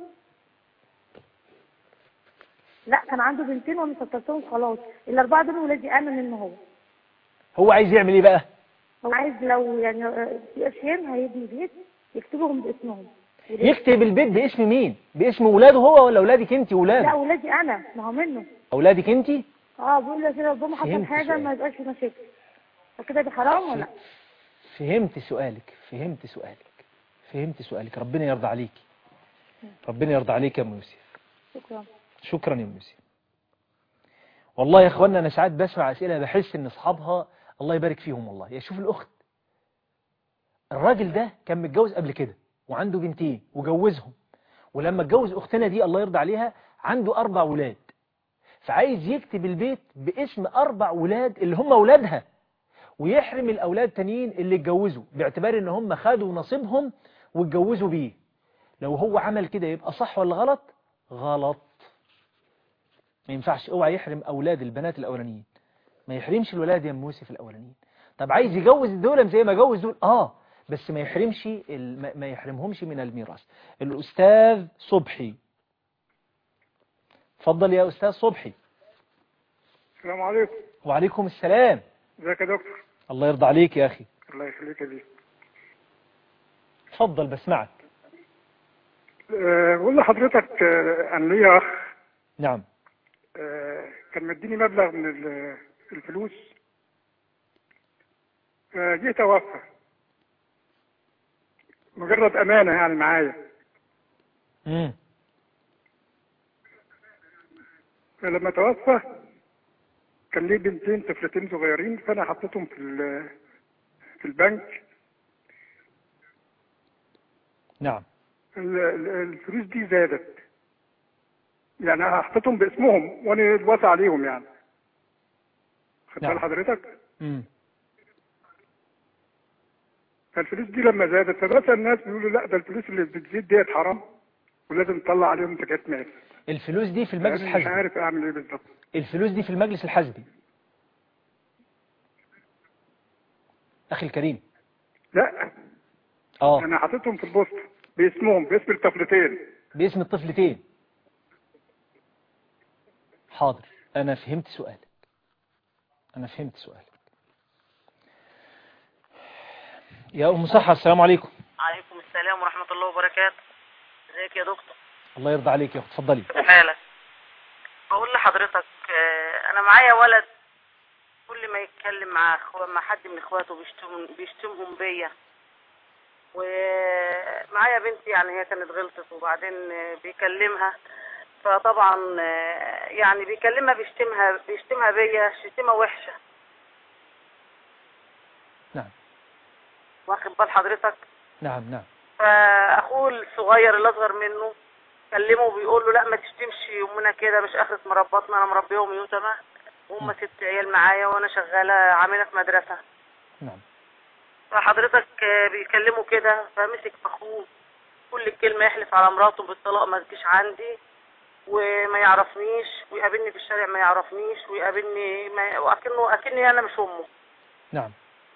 لا كان عنده بنتين وانا سطرتهم خلاص الاربعه دول ولادي انا منه هو هو عايز يعمل ايه بقى هو عايز لو يعني آه، في اشياء هيبني بيت يكتبهم باسمهم يكتب البيت باسم مين باسم ولاده هو ولا اولادك انت لا ولاده ولادي انا ما هو منه اولادك انت اه بيقول لي كده ربما حصل فهمت حاجه سؤالك. ما يبقاش في مشاكل فكده دي حرام ولا لا فهمت سؤالك فهمت سؤالك فهمت سؤالك ربنا يرضى عليك ربنا يرضى عليك يا ام يوسف شكرا شكرا يا ام يوسف والله يا اخوانا انا ساعات بسمع اسئله بحس ان اصحابها الله يبارك فيهم والله يا شوف الاخت الراجل ده كان متجوز قبل كده وعنده بنتين وجوزهم ولما اتجوز اختنا دي الله يرضى عليها عنده اربع ولاد فعايز يكتب البيت باسم اربع ولاد اللي هم ولادها ويحرم الاولاد التانيين اللي اتجوزوا باعتبار ان هم خدوا نصيبهم واتجوزوا بيه لو هو عمل كده يبقى صح ولا غلط غلط ما ينفعش اوعى يحرم اولاد البنات الاولانيين ما يحرمش الولاد يا ام يوسف الاولانيين طب عايز يجوز دول زي ما جوز دول اه بس ما يحرمش ال- ما- ما يحرمهمش من الميراث الاستاذ صبحي اتفضل يا استاذ صبحي السلام عليكم وعليكم السلام ازيك يا دكتور الله يرضى عليك يا اخي الله يخليك يا بيه اتفضل بسمعك أه بقول لحضرتك آه، انا ليا اخ نعم أه كان مديني مبلغ من ال- الفلوس أه جه توفى مجرد امانه يعني معايا امم فلما توفى كان ليه بنتين طفلتين صغيرين فانا حطيتهم في ال- في البنك نعم ال- ال- الفلوس دي زادت يعني أنا حطيتهم باسمهم وانا اتوصى عليهم يعني خد نعم. بال حضرتك امم فالفلوس دي لما زادت فبسأل الناس بيقولوا لا ده الفلوس اللي بتزيد ديت حرام ولازم نطلع عليهم زكاة مال الفلوس دي في المجلس يعني مش الحزبي عارف اعمل ايه بالظبط الفلوس دي في المجلس الحزبي اخي الكريم لا اه انا حاططهم في البوسط باسمهم باسم الطفلتين باسم الطفلتين حاضر انا فهمت سؤالك انا فهمت سؤالك يا ام صحة السلام عليكم عليكم السلام ورحمة الله وبركاته ازيك يا دكتور الله يرضى عليك يا اخت اتفضلي كيف حالك بقول لحضرتك آه، انا معايا ولد كل ما يتكلم مع اخوه مع حد من اخواته بيشتم بيشتمهم بيا ومعايا بنت يعني هي كانت غلطت وبعدين آه، بيكلمها فطبعا آه، يعني بيكلمها بيشتمها بيشتمها بيا شتيمه وحشه نعم واخد بال حضرتك نعم نعم فاخوه الصغير اللي اصغر منه كلمه وبيقول له لا ما تشتمش يومنا كده مش اخرة مربطنا انا مربيهم يتامى وهم ست عيال معايا وانا شغاله عامله في مدرسه نعم فحضرتك آه، بيكلمه كده فمسك في اخوه كل كلمه يحلف على مراته بالطلاق ما تجيش عندي وما يعرفنيش ويقابلني في الشارع ما يعرفنيش ويقابلني ما واكنه اكني انا مش امه نعم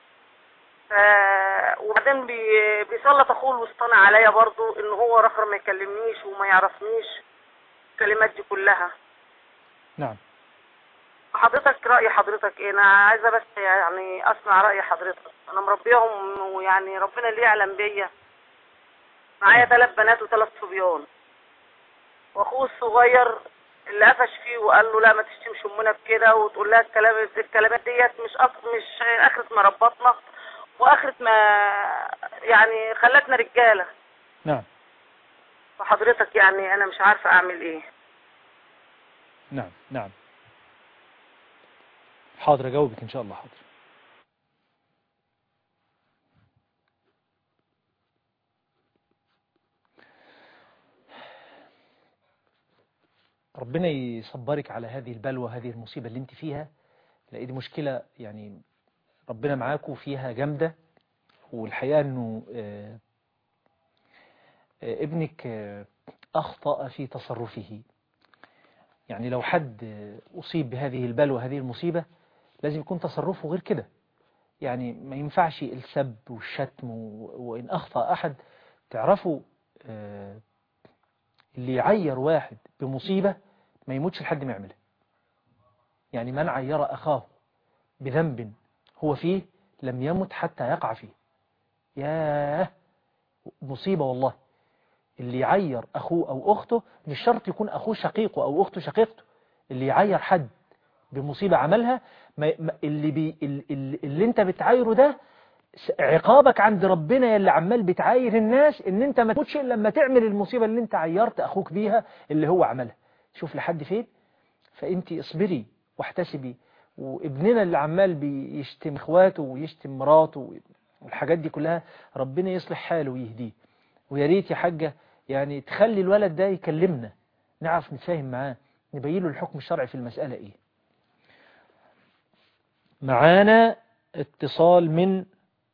ف- وبعدين بي... بيسلط اخوه الوسطاني عليا برضو ان هو رخر ما يكلمنيش وما يعرفنيش الكلمات دي كلها نعم حضرتك رأي حضرتك ايه انا عايزة بس يعني اسمع رأي حضرتك انا مربيهم ويعني ربنا اللي يعلم بيا معايا ثلاث بنات وثلاث صبيان واخوه الصغير اللي قفش فيه وقال له لا ما تشتمش امنا بكده وتقول لها الكلام الكلمات ديت مش أص... مش اخرة ما ربطنا واخرة ما يعني خلتنا رجالة نعم فحضرتك يعني انا مش عارفة اعمل ايه نعم نعم حاضر اجاوبك ان شاء الله حاضر ربنا يصبرك على هذه البلوى هذه المصيبة اللي انت فيها لأن دي مشكلة يعني ربنا معاكم فيها جامدة والحقيقة انه آه، آه، ابنك آه، أخطأ في تصرفه يعني لو حد أصيب بهذه البلوى هذه المصيبة لازم يكون تصرفه غير كده يعني ما ينفعش السب والشتم و- وإن أخطأ أحد تعرفوا آه، اللي يعير واحد بمصيبة ما يموتش لحد ما يعملها يعني من عير أخاه بذنب هو فيه لم يمت حتى يقع فيه ياه مصيبة والله اللي يعير أخوه أو أخته مش شرط يكون أخوه شقيقه أو أخته شقيقته اللي يعير حد بمصيبة عملها ما ما- اللي, بي اللي, اللي انت بتعايره ده س- عقابك عند ربنا يا اللي عمال بتعاير الناس ان انت ما تموتش الا لما تعمل المصيبة اللي انت عيرت اخوك بيها اللي هو عملها شوف لحد فين فانت اصبري واحتسبي وابننا اللي عمال بيشتم اخواته ويشتم مراته والحاجات دي كلها ربنا يصلح حاله ويهديه ويا ريت يا حاجة يعني تخلي الولد ده يكلمنا نعرف نتفاهم معاه نبين له الحكم الشرعي في المسألة ايه معانا اتصال من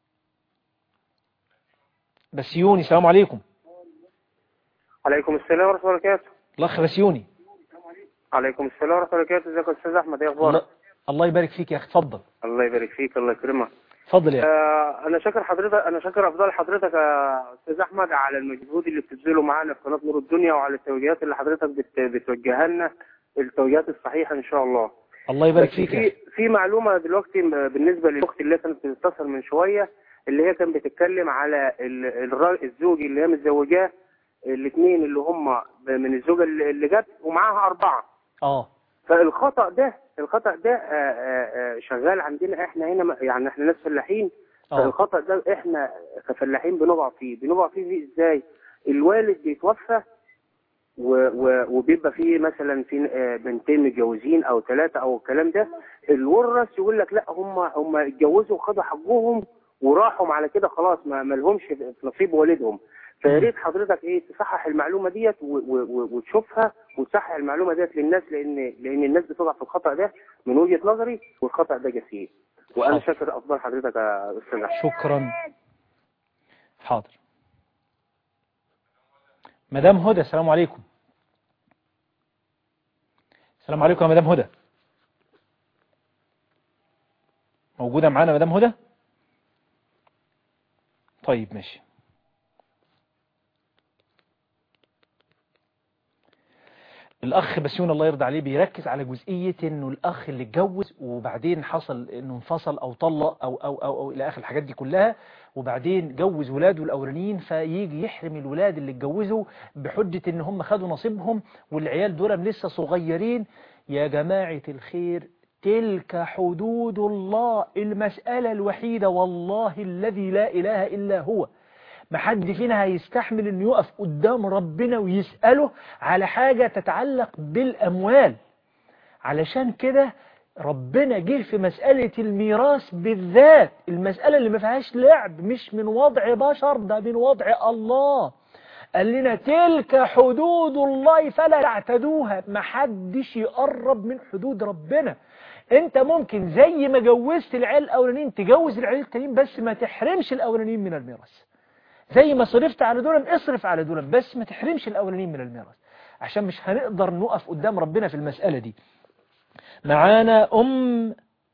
بسيوني السلام عليكم عليكم السلام ورحمة الله وبركاته الأخ بسيوني عليكم السلام ورحمة الله وبركاته ازيك يا أستاذ أحمد إيه الله, أخبارك؟ الله يبارك فيك يا أخي اتفضل الله يبارك فيك الله يكرمك اتفضل يا أخي آه أنا شاكر حضرتك أنا شاكر أفضل حضرتك يا أستاذ أحمد على المجهود اللي بتبذله معانا في قناة نور الدنيا وعلى التوجيهات اللي حضرتك بت... بتوجهها لنا التوجيهات الصحيحة إن شاء الله الله يبارك بس فيك يا في أخي في معلومة دلوقتي م- بالنسبة للأخت اللي كانت بتتصل من شوية اللي هي كانت بتتكلم على ال- الر- الزوج اللي هي متزوجاه الاثنين اللي هم من الزوجة اللي اللي جت ومعاها أربعة اه فالخطأ ده الخطأ ده آه، آه، آه، شغال عندنا احنا هنا م- يعني احنا ناس فلاحين اه فالخطأ ده احنا كفلاحين بنقع فيه بنقع فيه فيه ازاي الوالد بيتوفى و و وبيبقى فيه مثلا في آه، بنتين متجوزين او ثلاثة او الكلام ده الورث يقول لك لا هم هم اتجوزوا وخدوا حقهم وراحوا على كده خلاص ما ما لهمش في نصيب والدهم فيا ريت حضرتك ايه تصحح المعلومه ديت و- و- و- وتشوفها وتصحح المعلومه ديت للناس لان لان الناس بتقع في الخطا ده من وجهه نظري والخطا ده جسيم وانا حاضر. شاكر افضل حضرتك يا استاذ أحمد. شكرا حاضر مدام هدى السلام عليكم السلام عليكم يا مدام هدى موجودة معانا مدام هدى طيب ماشي الأخ بسيون الله يرضى عليه بيركز على جزئية إنه الأخ اللي اتجوز وبعدين حصل إنه انفصل أو طلق أو أو أو, أو إلى آخر الحاجات دي كلها وبعدين جوز ولاده الأولانيين فيجي يحرم الولاد اللي اتجوزوا بحجة إن هم خدوا نصيبهم والعيال دول لسه صغيرين يا جماعة الخير تلك حدود الله المسألة الوحيدة والله الذي لا إله إلا هو ما حد فينا هيستحمل انه يقف قدام ربنا ويسأله على حاجة تتعلق بالأموال علشان كده ربنا جه في مسألة الميراث بالذات المسألة اللي ما فيهاش لعب مش من وضع بشر ده من وضع الله قال لنا تلك حدود الله فلا تعتدوها ما حدش يقرب من حدود ربنا انت ممكن زي ما جوزت العيال الاولانيين تجوز العيال التانيين بس ما تحرمش الاولانيين من الميراث زي ما صرفت على دول اصرف على دول بس ما تحرمش الاولانيين من الميراث عشان مش هنقدر نقف قدام ربنا في المسألة دي معانا ام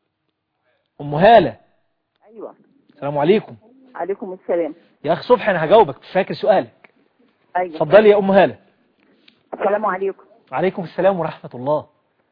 ام هالة ايوه السلام عليكم عليكم السلام يا اخ صبحي انا هجاوبك مش فاكر سؤالك ايوه اتفضلي يا ام هالة السلام عليكم وعليكم السلام ورحمة الله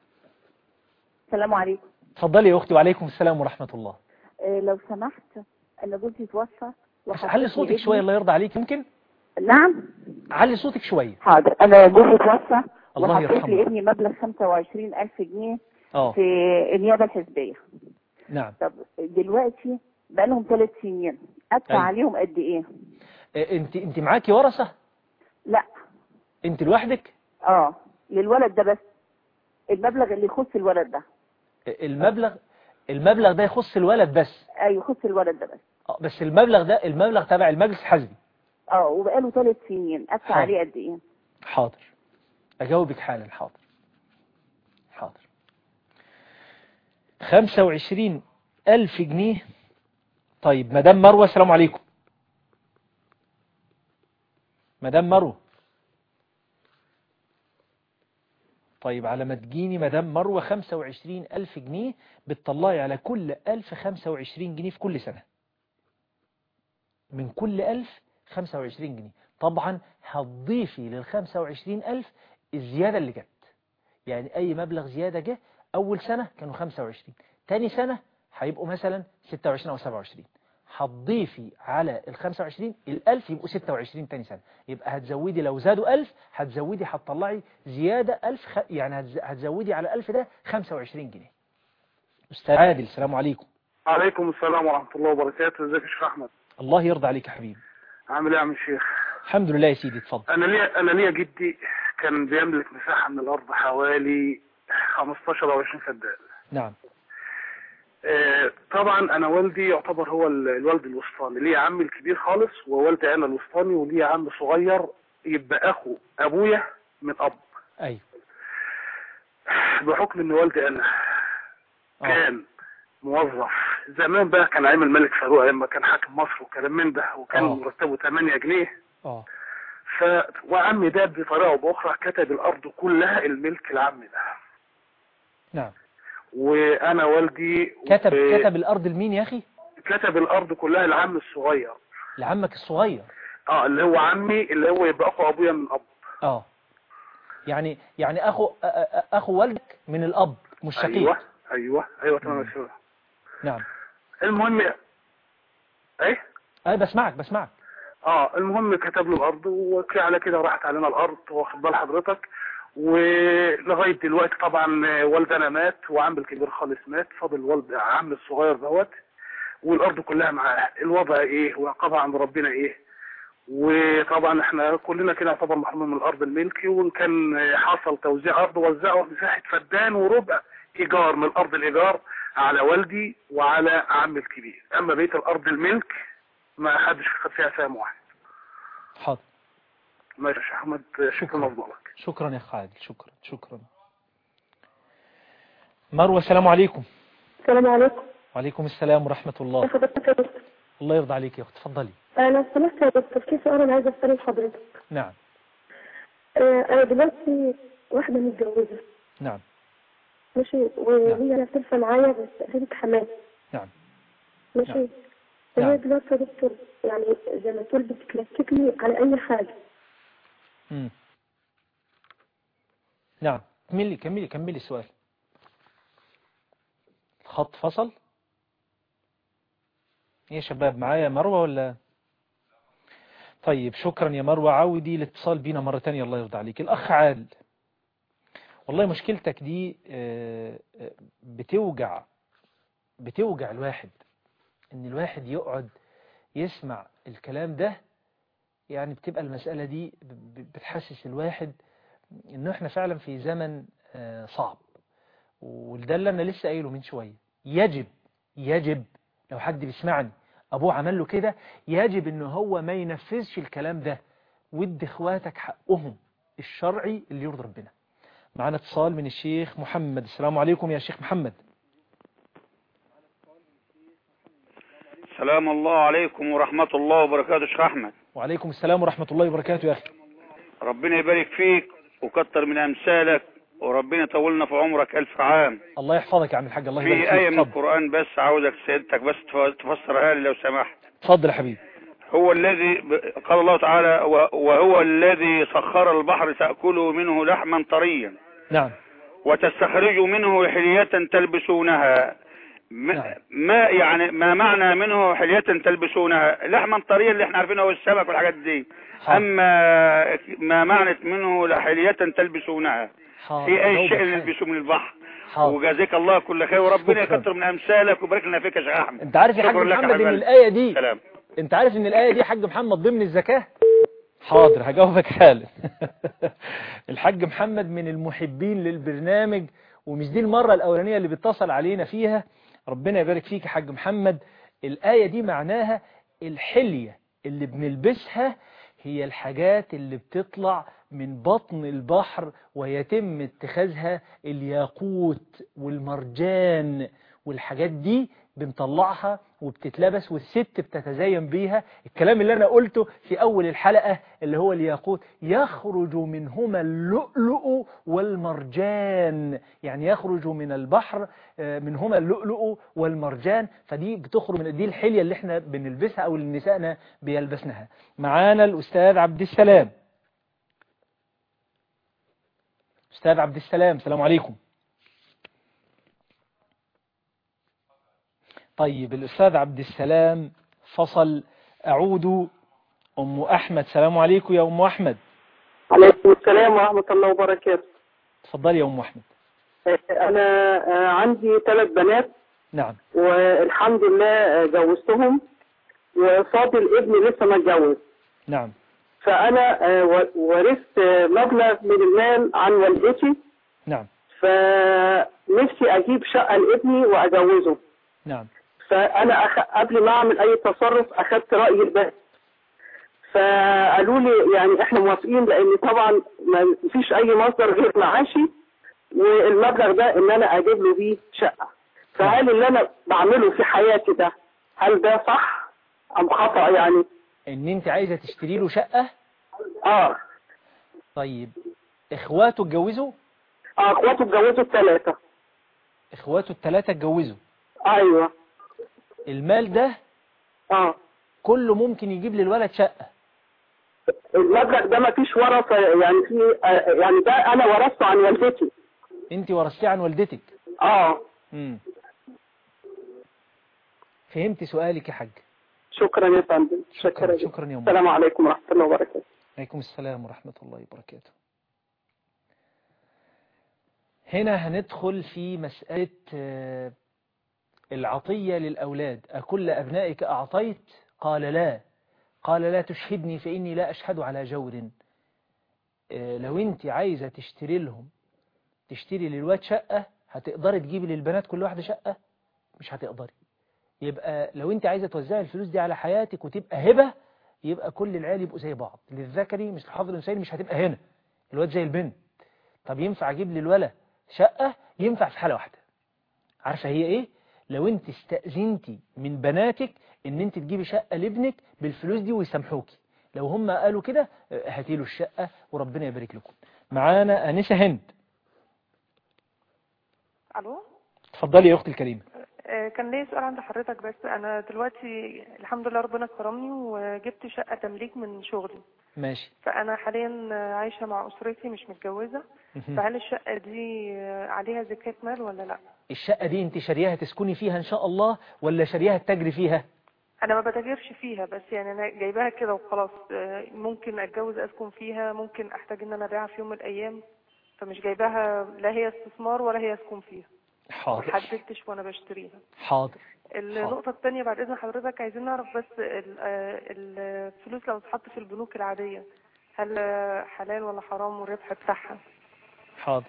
السلام عليكم اتفضلي يا اختي وعليكم السلام ورحمة الله آه لو سمحت انا جوزي توفى بس علي صوتك شوية الله يرضى عليك يمكن نعم علي صوتك شوية حاضر انا جوزي توفى الله وحطيت يرحمه. لابني مبلغ 25000 جنيه اه في النيابه الحزبيه نعم طب دلوقتي بقى لهم ثلاث سنين ادفع أيوة. عليهم قد ايه إيه، انت انت معاكي ورثة لا انت لوحدك اه للولد ده بس المبلغ اللي يخص الولد ده إيه، المبلغ المبلغ ده يخص الولد بس ايوه يخص الولد ده بس آه، بس المبلغ ده المبلغ تبع المجلس الحزبي اه وبقى له ثلاث سنين ادفع حاضر. عليه قد ايه حاضر أجاوبك حالا حاضر حاضر خمسة وعشرين ألف جنيه طيب مدام مروة السلام عليكم مدام مروة طيب على ما تجيني مدام مروة 25 ألف جنيه بتطلعي على كل ألف 25 جنيه في كل سنة من كل ألف 25 جنيه طبعا هتضيفي لل 25 ألف الزيادة اللي جت يعني أي مبلغ زيادة جه أول سنة كانوا 25 تاني سنة هيبقوا مثلا 26 أو 27 هتضيفي على ال 25 الألف يبقوا 26 تاني سنة يبقى هتزودي لو زادوا 1000 هتزودي هتطلعي زيادة 1000 خ... يعني هتز... هتزودي على 1000 ده 25 جنيه أستاذ عادل السلام عليكم عليكم السلام ورحمة الله وبركاته ازيك يا شيخ احمد الله يرضى عليك يا حبيبي عامل ايه يا عم الشيخ الحمد لله يا سيدي اتفضل انا ليا انا ليا جدي كان بيملك مساحة من الارض حوالي 15 او 20 فدان نعم آه، طبعا انا والدي يعتبر هو ال- الوالد الوسطاني ليه عمي الكبير خالص ووالدي انا الوسطاني وليه عم صغير يبقى اخو ابويا من اب أيوه بحكم ان والدي انا كان موظف زمان بقى كان ايام الملك فاروق ايام ما كان حاكم مصر وكلام من ده وكان آه. مرتبه 8 جنيه اه ف وعمي ده بطريقه او باخرى كتب الارض كلها الملك لعمي ده نعم وانا والدي كتب و- كتب الأرض لمين يا أخي كتب الارض كلها لعمي الصغير لعمك الصغير اه اللي هو عمي اللي هو يبقى اخو ابويا من اب اه يعني يعني أخو أ- أ- أخو والدك من الأب مش شقيق ايوه ايوه ايوه تمام يا شيخ. نعم المهم ايه أي بسمعك بسمعك اه المهم كتب له الارض وعلى كده راحت علينا الارض واخد بال حضرتك ولغايه دلوقتي طبعا والدنا مات وعم الكبير خالص مات فاضل والد عم الصغير دوت والارض كلها معاه الوضع ايه وعقابها عند ربنا ايه وطبعا احنا كلنا كده يعتبر محرومين من الارض الملكي وان كان حصل توزيع ارض وزعوا مساحه فدان وربع ايجار من الارض الايجار على والدي وعلى عم الكبير اما بقيه الارض الملك ما حدش خد فيها سهم واحد حاضر ماشي يا شيخ احمد شكرا لفضلك شكرا يا أخ عادل شكرا شكرا مروة السلام عليكم السلام عليكم وعليكم السلام ورحمة الله حضرتك يا دكتور الله يرضى عليك يا أخت اتفضلي انا سمحت يا دكتور في سؤال انا عايزه اساله لحضرتك نعم آه، انا دلوقتي واحده متجوزه نعم ماشي وهي بتنفع معايا بس قريبة حماتي نعم ماشي نعم. وهي نعم. دلوقتي يا دكتور يعني زي ما تقول بتكلككني على اي حاجه مم. نعم كملي كملي كملي السؤال الخط فصل ايه يا شباب معايا مروة ولا طيب شكرا يا مروة عودي الاتصال بينا مرة تانية الله يرضى عليك الأخ عادل والله مشكلتك دي آه، آه، بتوجع بتوجع الواحد ان الواحد يقعد يسمع الكلام ده يعني بتبقى المسألة دي ب- ب- بتحسس الواحد انه احنا فعلا في زمن آه، صعب وده اللي انا لسه قايله من شوية يجب يجب لو حد بيسمعني ابوه عمل له كده يجب ان هو ما ينفذش الكلام ده ودي اخواتك حقهم الشرعي اللي يرضي ربنا معنا اتصال من الشيخ محمد السلام عليكم يا شيخ محمد سلام الله عليكم ورحمة الله وبركاته شيخ أحمد وعليكم السلام ورحمة الله وبركاته يا أخي ربنا يبارك فيك وكتر من أمثالك وربنا يطولنا في عمرك ألف عام الله يحفظك يا عم الحاج الله يبارك في آية فيك من اتفضل القرآن بس عاوزك سيادتك بس تف- تفسرها لي لو سمحت اتفضل يا حبيبي هو الذي ب- قال الله تعالى و- وهو الذي سخر البحر تأكلوا منه لحما طريا نعم وتستخرجوا منه حلية تلبسونها ما, ما يعني ما معنى منه حلية تلبسونها لحما طريا اللي احنا عارفينه هو السمك والحاجات دي اما ما معنى منه حلية تلبسونها حاضر في اي جاوبك شيء حاضر. نلبسه من البحر حاضر. وجزاك الله كل خير وربنا شكراً. يكتر من امثالك ويبارك لنا فيك يا شيخ احمد انت عارف يا حاج شكراً لك يا محمد ان حبيبي. الآية دي سلام انت عارف ان الآية دي يا حاج محمد ضمن الزكاة حاضر هجاوبك حالا الحاج محمد من المحبين للبرنامج ومش دي المرة الأولانية اللي بيتصل علينا فيها ربنا يبارك فيك يا حاج محمد الآية دي معناها الحلية اللي بنلبسها هي الحاجات اللي بتطلع من بطن البحر ويتم اتخاذها الياقوت والمرجان والحاجات دي بنطلعها وبتتلبس والست بتتزين بيها الكلام اللي أنا قلته في أول الحلقة اللي هو الياقوت يخرج منهما اللؤلؤ والمرجان يعني يخرج من البحر آه، منهما اللؤلؤ والمرجان فدي بتخرج من دي الحلية اللي احنا بنلبسها أو اللي نسائنا بيلبسنها معانا الأستاذ عبد السلام أستاذ عبد السلام السلام عليكم طيب الأستاذ عبد السلام فصل أعود أم أحمد سلام عليكم يا أم أحمد عليكم السلام ورحمة الله وبركاته تفضلي يا أم أحمد أنا آه، عندي ثلاث بنات نعم والحمد لله آه، جوزتهم وفاضل ابني لسه ما اتجوز نعم فأنا آه، و- ورثت آه، مبلغ من المال عن والدتي نعم فنفسي أجيب شقة لابني وأجوزه نعم فأنا أخ... قبل ما أعمل أي تصرف أخذت رأي البنات فقالوا لي يعني احنا موافقين لان طبعا ما فيش اي مصدر غير معاشي والمبلغ ده ان انا اجيب له بيه شقه فهل اللي انا بعمله في حياتي ده هل ده صح ام خطا يعني ان انت عايزة تشتري له شقة اه طيب اخواته اتجوزوا اه اخواته اتجوزوا الثلاثه اخواته الثلاثة اتجوزوا ايوه المال ده اه كله ممكن يجيب للولد شقة المبلغ ده ما فيش ورثه يعني في آه يعني ده انا ورثته عن والدتي انت ورثتيه عن والدتك اه امم فهمت سؤالك يا حاج شكرا يا فندم شكرا شكرا يا أم السلام عليكم ورحمه الله وبركاته عليكم السلام ورحمة الله وبركاته هنا هندخل في مسألة آه، العطية للأولاد أكل أبنائك أعطيت قال لا قال لا تشهدني فإني لا أشهد على جور آه، لو أنت عايزة تشتري لهم تشتري للواد شقة هتقدري تجيبي للبنات كل واحدة شقة مش هتقدري يبقى لو أنت عايزة توزعي الفلوس دي على حياتك وتبقى هبة يبقى كل العيال يبقوا زي بعض للذكري مش الحظ الانثيين مش هتبقى هنا الواد زي البنت طب ينفع اجيب للولد شقة ينفع في حالة واحدة عارفة هي ايه لو انت استأذنتي من بناتك ان انت تجيبي شقة لابنك بالفلوس دي ويسامحوكي لو هم قالوا كده آه، هاتي له الشقة وربنا يبارك لكم معانا أنسة هند الو اتفضلي يا اختي الكريمة آه، كان ليا سؤال عند حضرتك بس انا دلوقتي الحمد لله ربنا كرمني وجبت شقة تمليك من شغلي ماشي فانا حاليا آه، عايشة مع اسرتي مش متجوزة مهم. فهل الشقة دي آه، عليها زكاة مال ولا لا الشقة دي انت شارياها تسكني فيها ان شاء الله ولا شارياها تجري فيها انا ما بتاجرش فيها بس يعني انا جايباها كده وخلاص آه، ممكن اتجوز اسكن فيها ممكن احتاج ان انا ابيعها في يوم من الايام فمش جايباها لا هي استثمار ولا هي اسكن فيها ما حاضر حددتش وانا بشتريها حاضر النقطة التانية بعد إذن حضرتك عايزين نعرف بس ال- آه، الفلوس لو تتحط في البنوك العادية هل آه، حلال ولا حرام والربح بتاعها؟ حاضر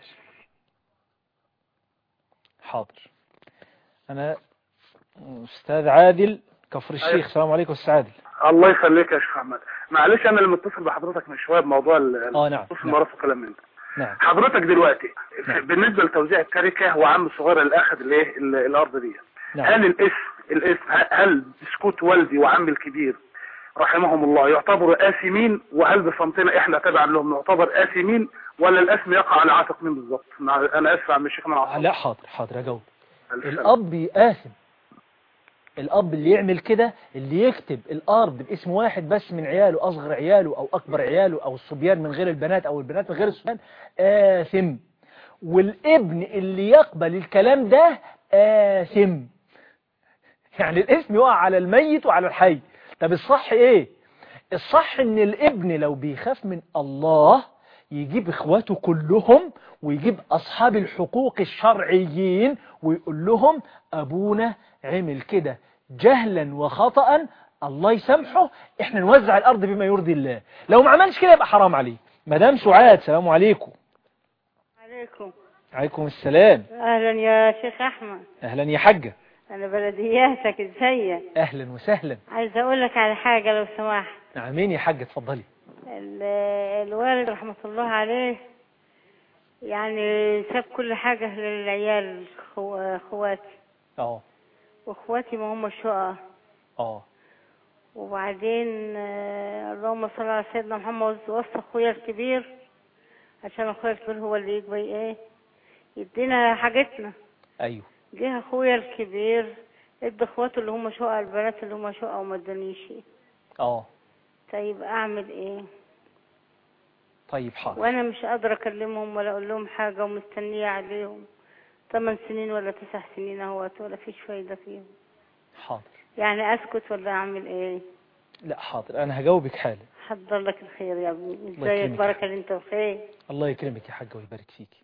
حاضر أنا أستاذ عادل كفر الشيخ أيوة. السلام عليكم أستاذ عادل الله يخليك يا شيخ احمد معلش انا اللي متصل بحضرتك من شويه بموضوع ال- اه نعم الفلوس نعم, الميراث وكلام من ده نعم. حضرتك دلوقتي في- بالنسبه لتوزيع التركه هو عم الصغير اللي اخذ الايه ال- الارض دي نعم. هل الاسم الاسم ه- هل بسكوت والدي وعمي الكبير رحمهم الله يعتبروا آثمين وهل بصمتنا احنا تبعا لهم نعتبر آثمين ولا الاسم يقع على عاتق مين بالظبط؟ مع- انا اسف يا عم الشيخ من عصام لا حاضر حاضر أجاوب الأب يآثم الأب اللي يعمل كده اللي يكتب الأرض باسم واحد بس من عياله أصغر عياله أو أكبر عياله أو الصبيان من غير البنات أو البنات من غير الصبيان آثم والابن اللي يقبل الكلام ده آثم يعني الاسم يقع على الميت وعلى الحي طب الصح ايه الصح ان الابن لو بيخاف من الله يجيب اخواته كلهم ويجيب اصحاب الحقوق الشرعيين ويقول لهم ابونا عمل كده جهلا وخطأ الله يسامحه احنا نوزع الارض بما يرضي الله لو ما عملش كده يبقى حرام عليه مدام سعاد سلام عليكم عليكم عليكم السلام اهلا يا شيخ احمد اهلا يا حاجة انا بلدياتك ازيك اهلا وسهلا عايزه اقول لك على حاجه لو سمحت نعمين يا حاجة اتفضلي ال- الوالد رحمه الله عليه يعني ساب كل حاجه للعيال خو- اخواتي اه واخواتي ما هم شقق اه وبعدين آه، اللهم صل على سيدنا محمد وصى اخويا الكبير عشان اخويا الكبير هو اللي يجي ايه يدينا حاجتنا ايوه جه اخويا الكبير ادى اخواته اللي هم شقق البنات اللي هم شقق وما ادانيش اه طيب اعمل ايه طيب حاضر وانا مش قادره اكلمهم ولا اقول لهم حاجه ومستنيه عليهم ثمان سنين ولا تسع سنين اهوت ولا فيش فايده فيهم حاضر يعني اسكت ولا اعمل ايه لا حاضر انا هجاوبك حالا حضر لك الخير يا ابني الله ازيك يكرمك. بركه اللي انت بخير الله يكرمك يا حاجة ويبارك فيك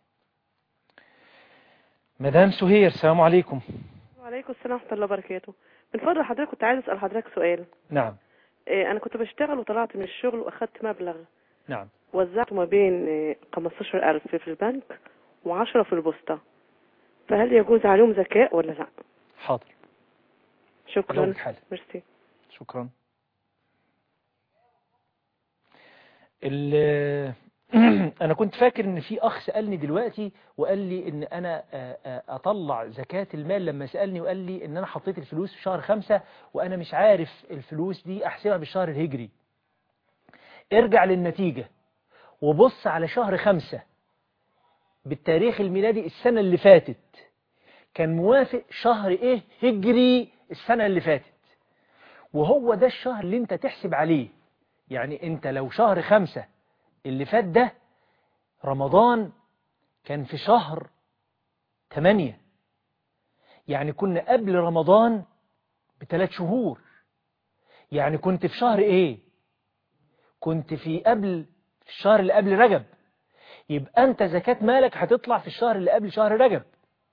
مدام سهير السلام عليكم وعليكم السلام ورحمة الله وبركاته من فضل حضرتك كنت عايز أسأل حضرتك سؤال نعم إيه، أنا كنت بشتغل وطلعت من الشغل وأخدت مبلغ نعم وزعته ما بين إيه، 15000 في البنك و10 في البوسطة فهل يجوز عليهم زكاة ولا لا؟ حاضر شكرا أجاوبك حالا. ميرسي شكرا ال- انا كنت فاكر ان في اخ سالني دلوقتي وقال لي ان انا آه، آه، اطلع زكاة المال لما سالني وقال لي ان انا حطيت الفلوس في شهر خمسة وانا مش عارف الفلوس دي احسبها بالشهر الهجري ارجع للنتيجة وبص على شهر خمسة بالتاريخ الميلادي السنة اللي فاتت كان موافق شهر ايه هجري السنة اللي فاتت وهو ده الشهر اللي انت تحسب عليه يعني انت لو شهر خمسة اللي فات ده رمضان كان في شهر تمانية يعني كنا قبل رمضان بثلاث شهور يعني كنت في شهر ايه كنت في قبل في الشهر اللي قبل رجب يبقى انت زكاة مالك هتطلع في الشهر اللي قبل شهر رجب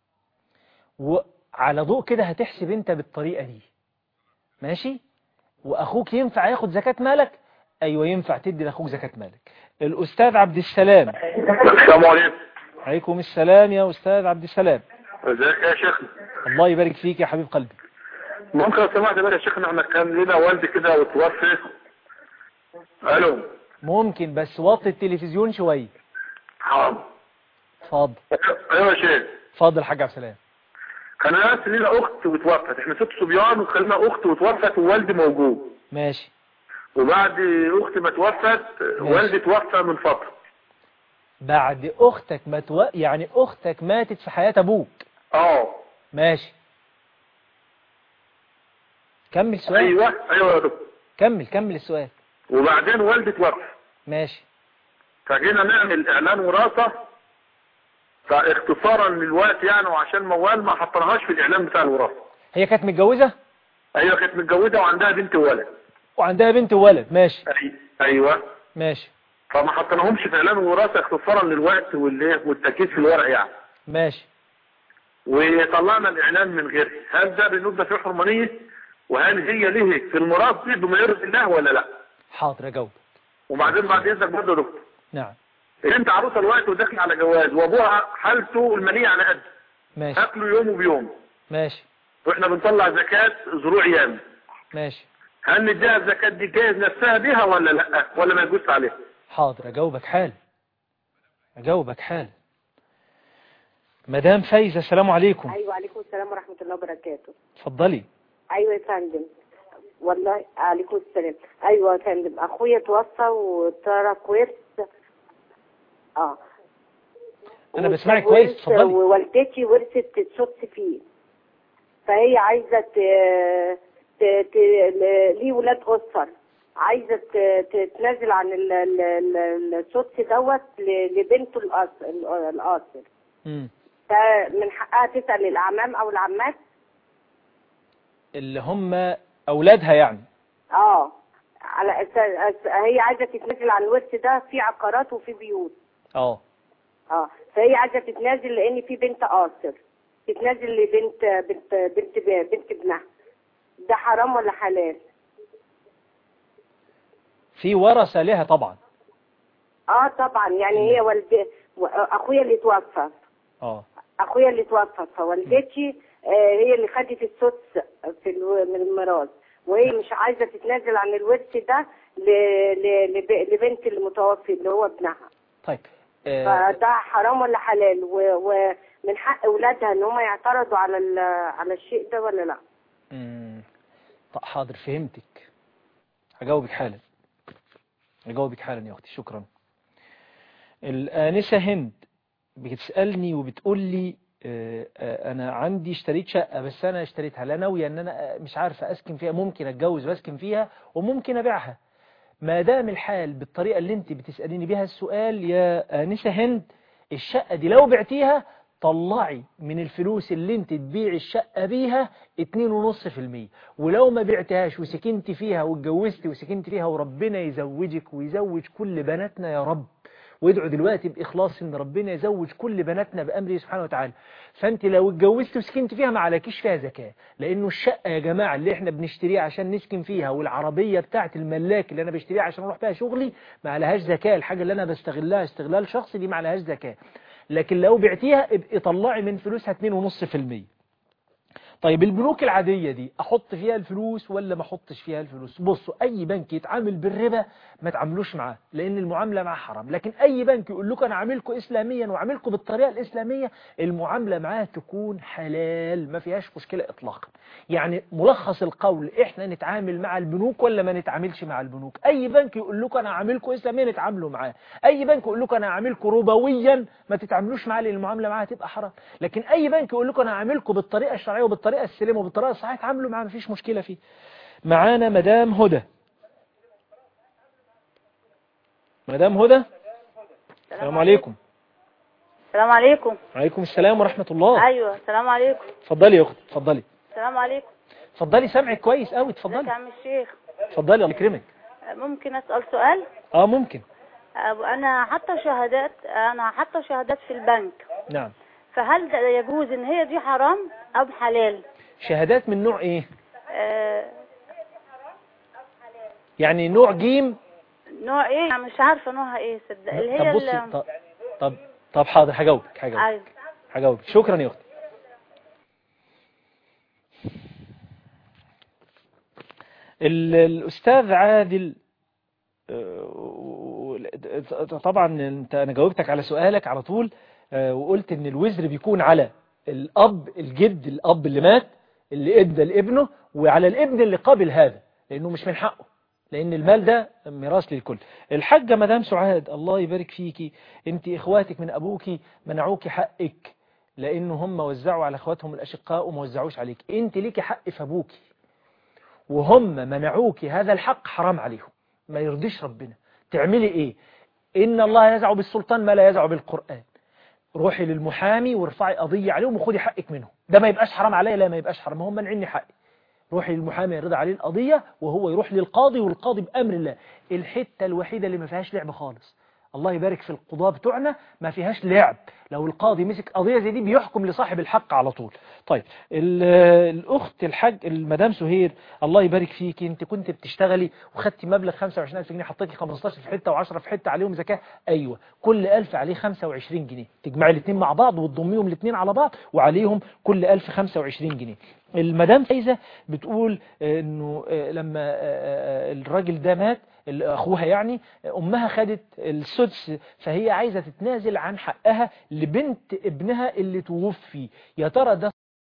وعلى ضوء كده هتحسب انت بالطريقة دي ماشي واخوك ينفع ياخد زكاة مالك ايوه ينفع تدي لاخوك زكاة مالك الاستاذ عبد السلام السلام عليكم عليكم السلام يا استاذ عبد السلام ازيك يا شيخنا الله يبارك فيك يا حبيب قلبي ممكن لو سمحت بقى يا شيخنا احنا كان لنا والدي كده وتوفى الو ممكن بس وطي التلفزيون شوية حاضر اتفضل ايوه يا شيخ اتفضل حاج عبد السلام كان ناس لينا اخت وتوفت احنا ست صبيان وكان لنا اخت وتوفت ووالدي موجود ماشي وبعد اختي ما توفت والدي توفى من فتره بعد اختك ما تو... يعني اختك ماتت في حياة ابوك اه ماشي كمل سؤال ايوه ايوه يا دكتور كمل كمل السؤال وبعدين والدي توفى ماشي فجينا نعمل اعلان وراثه فاختصارا للوقت يعني وعشان موال ما حطيناهاش في الاعلان بتاع الوراثه هي كانت متجوزة ايوه كانت متجوزه وعندها بنت وولد وعندها بنت وولد ماشي أي- ايوه ماشي فما حطيناهمش في اعلان الوراثه اختصارا للوقت والايه والتاكيد في الورق يعني ماشي وطلعنا الاعلان من غيره هل ده بالنسبه في حرمانيه وهل هي ليه في الميراث دي بما يرضي الله ولا لا حاضر اجاوب وبعدين بعد اذنك برضه يا دكتور نعم انت عروسه الوقت وداخل على جواز وابوها حالته الماليه على قد ماشي اكله يوم وبيوم ماشي واحنا بنطلع زكاه زروع يام ماشي هل نديها الزكاه دي جايز نفسها بيها ولا لا ولا ما يجوز عليها حاضر اجاوبك حال اجاوبك حال مدام فايزة السلام عليكم ايوه عليكم السلام ورحمه الله وبركاته اتفضلي ايوه يا فندم والله عليكم السلام ايوه يا فندم اخويا توفى وترك ورث اه انا بسمعك وترك كويس ورث اتفضلي ووالدتي ورثت تتصد فيه فهي عايزه ت... ت... ت... ل- ليه ولاد اسر عايزه ت... تتنازل عن ال- ال- ال- السدس دوت ل- لبنته الأص- القاصر مم. فمن حقها تسال الاعمام او العمات اللي هم اولادها يعني اه على أساس أس... هي عايزه تتنازل عن الورث ده في عقارات وفي بيوت اه اه فهي عايزه تتنازل لان في بنت قاصر تتنازل لبنت بنت بنت بنت ابنها ده حرام ولا حلال في ورثة لها طبعا اه طبعا يعني هي والد و- اخويا اللي توفى اه اخويا اللي توفى فوالدتي آه هي اللي خدت السدس في الو- من الميراث وهي مش عايزه تتنازل عن الورث ده ل... ل... لب- لبنت المتوفي اللي هو ابنها طيب آه فده حرام ولا حلال و... و... من حق اولادها ان هم يعترضوا على ال- على الشيء ده ولا لا مم. طب حاضر فهمتك هجاوبك حالا هجاوبك حالا يا أختي شكرا الآنسة هند بتسألني وبتقول لي آه، آه، أنا عندي اشتريت شقة بس أنا اشتريتها لا ناوية أن أنا آه، مش عارفة أسكن فيها ممكن أتجوز وأسكن فيها وممكن أبيعها ما دام الحال بالطريقة اللي أنت بتسأليني بيها السؤال يا آنسة هند الشقة دي لو بعتيها طلعي من الفلوس اللي انت تبيعي الشقة بيها 2.5% ولو ما بعتهاش وسكنت فيها واتجوزتي وسكنت فيها وربنا يزوجك ويزوج كل بناتنا يا رب وادعوا دلوقتي بإخلاص ان ربنا يزوج كل بناتنا بأمره سبحانه وتعالى فانت لو اتجوزت وسكنت فيها ما عليكيش فيها زكاة لانه الشقة يا جماعة اللي احنا بنشتريها عشان نسكن فيها والعربية بتاعت الملاك اللي انا بشتريها عشان اروح بيها شغلي ما عليهاش زكاة الحاجة اللي انا بستغلها استغلال شخصي دي ما عليهاش زكاة لكن لو بعتيها ابقي طلعي من فلوسها 2.5% طيب البنوك العادية دي احط فيها الفلوس ولا ما احطش فيها الفلوس بصوا اي بنك يتعامل بالربا ما تعاملوش معاه لان المعاملة معاه حرام لكن اي بنك يقول لكم انا عاملكم اسلاميا وعاملكم بالطريقة الاسلامية المعاملة معاه تكون حلال ما فيهاش مشكلة اطلاقا يعني ملخص القول احنا نتعامل مع البنوك ولا ما نتعاملش مع البنوك اي بنك يقول لكم انا عاملكم اسلاميا نتعاملوا معاه اي بنك يقول لكم انا عاملكم ربويا ما تتعاملوش معاه لان المعاملة معاه تبقى حرام لكن اي بنك يقول لكم انا عاملكم بالطريقة الشرعية وبالطريقة السليمة وبالطريقة الصحيحة تعاملوا معاه مفيش مشكلة فيه معانا مدام هدى مدام هدى السلام عليكم السلام عليكم وعليكم السلام ورحمة الله ايوه السلام عليكم اتفضلي يا اختي اتفضلي السلام عليكم اتفضلي سامعك كويس قوي ازيك يا اتفضلي عم الشيخ اتفضلي الله يكرمك ممكن اسال سؤال اه ممكن أب- انا حاطه شهادات انا حاطه شهادات في البنك نعم فهل ده يجوز ان هي دي حرام او حلال شهادات من نوع ايه آه يعني نوع جيم نوع ايه أنا مش عارفه نوعها ايه صدق اللي هي طب بصي ال- طب طب, طب حاضر هجاوبك هجاوبك عايز هجاوبك شكرا يا اختي ال- الأستاذ عادل آه، طبعا انت انا جاوبتك على سؤالك على طول آه، وقلت ان الوزر بيكون على الاب الجد الاب اللي مات اللي ادى لابنه وعلى الابن اللي قابل هذا لانه مش من حقه لان المال ده ميراث للكل الحاجة مدام سعاد الله يبارك فيكي انت اخواتك من ابوكي منعوكي حقك لانه هم وزعوا على اخواتهم الاشقاء وما وزعوش عليك انت ليكي حق في ابوكي وهم منعوكي هذا الحق حرام عليهم ما يرضيش ربنا تعملي ايه ان الله يزع بالسلطان ما لا يزع بالقرآن روحي للمحامي وارفعي قضية عليهم وخدي حقك منهم ده ما يبقاش حرام عليا لا ما يبقاش حرام هم منعني حقي روحي للمحامي يرضى عليه القضية وهو يروح للقاضي والقاضي بأمر الله الحتة الوحيدة اللي ما فيهاش لعب خالص الله يبارك في القضاة بتوعنا ما فيهاش لعب لو القاضي مسك قضية زي دي بيحكم لصاحب الحق على طول طيب ال- الأخت الحاج المدام سهير الله يبارك فيك انت كنت بتشتغلي وخدتي مبلغ 25000 جنيه حطيتي 15 في حتة و10 في حتة عليهم زكاة أيوة كل 1000 عليه 25 جنيه تجمعي الاثنين مع بعض وتضميهم الاثنين على بعض وعليهم كل 1000 25 جنيه المدام فايزة بتقول آه، انه آه، لما آه، آه، الراجل ده مات ال- اخوها يعني امها خدت السدس فهي عايزة تتنازل عن حقها لبنت ابنها اللي توفي يا ترى ده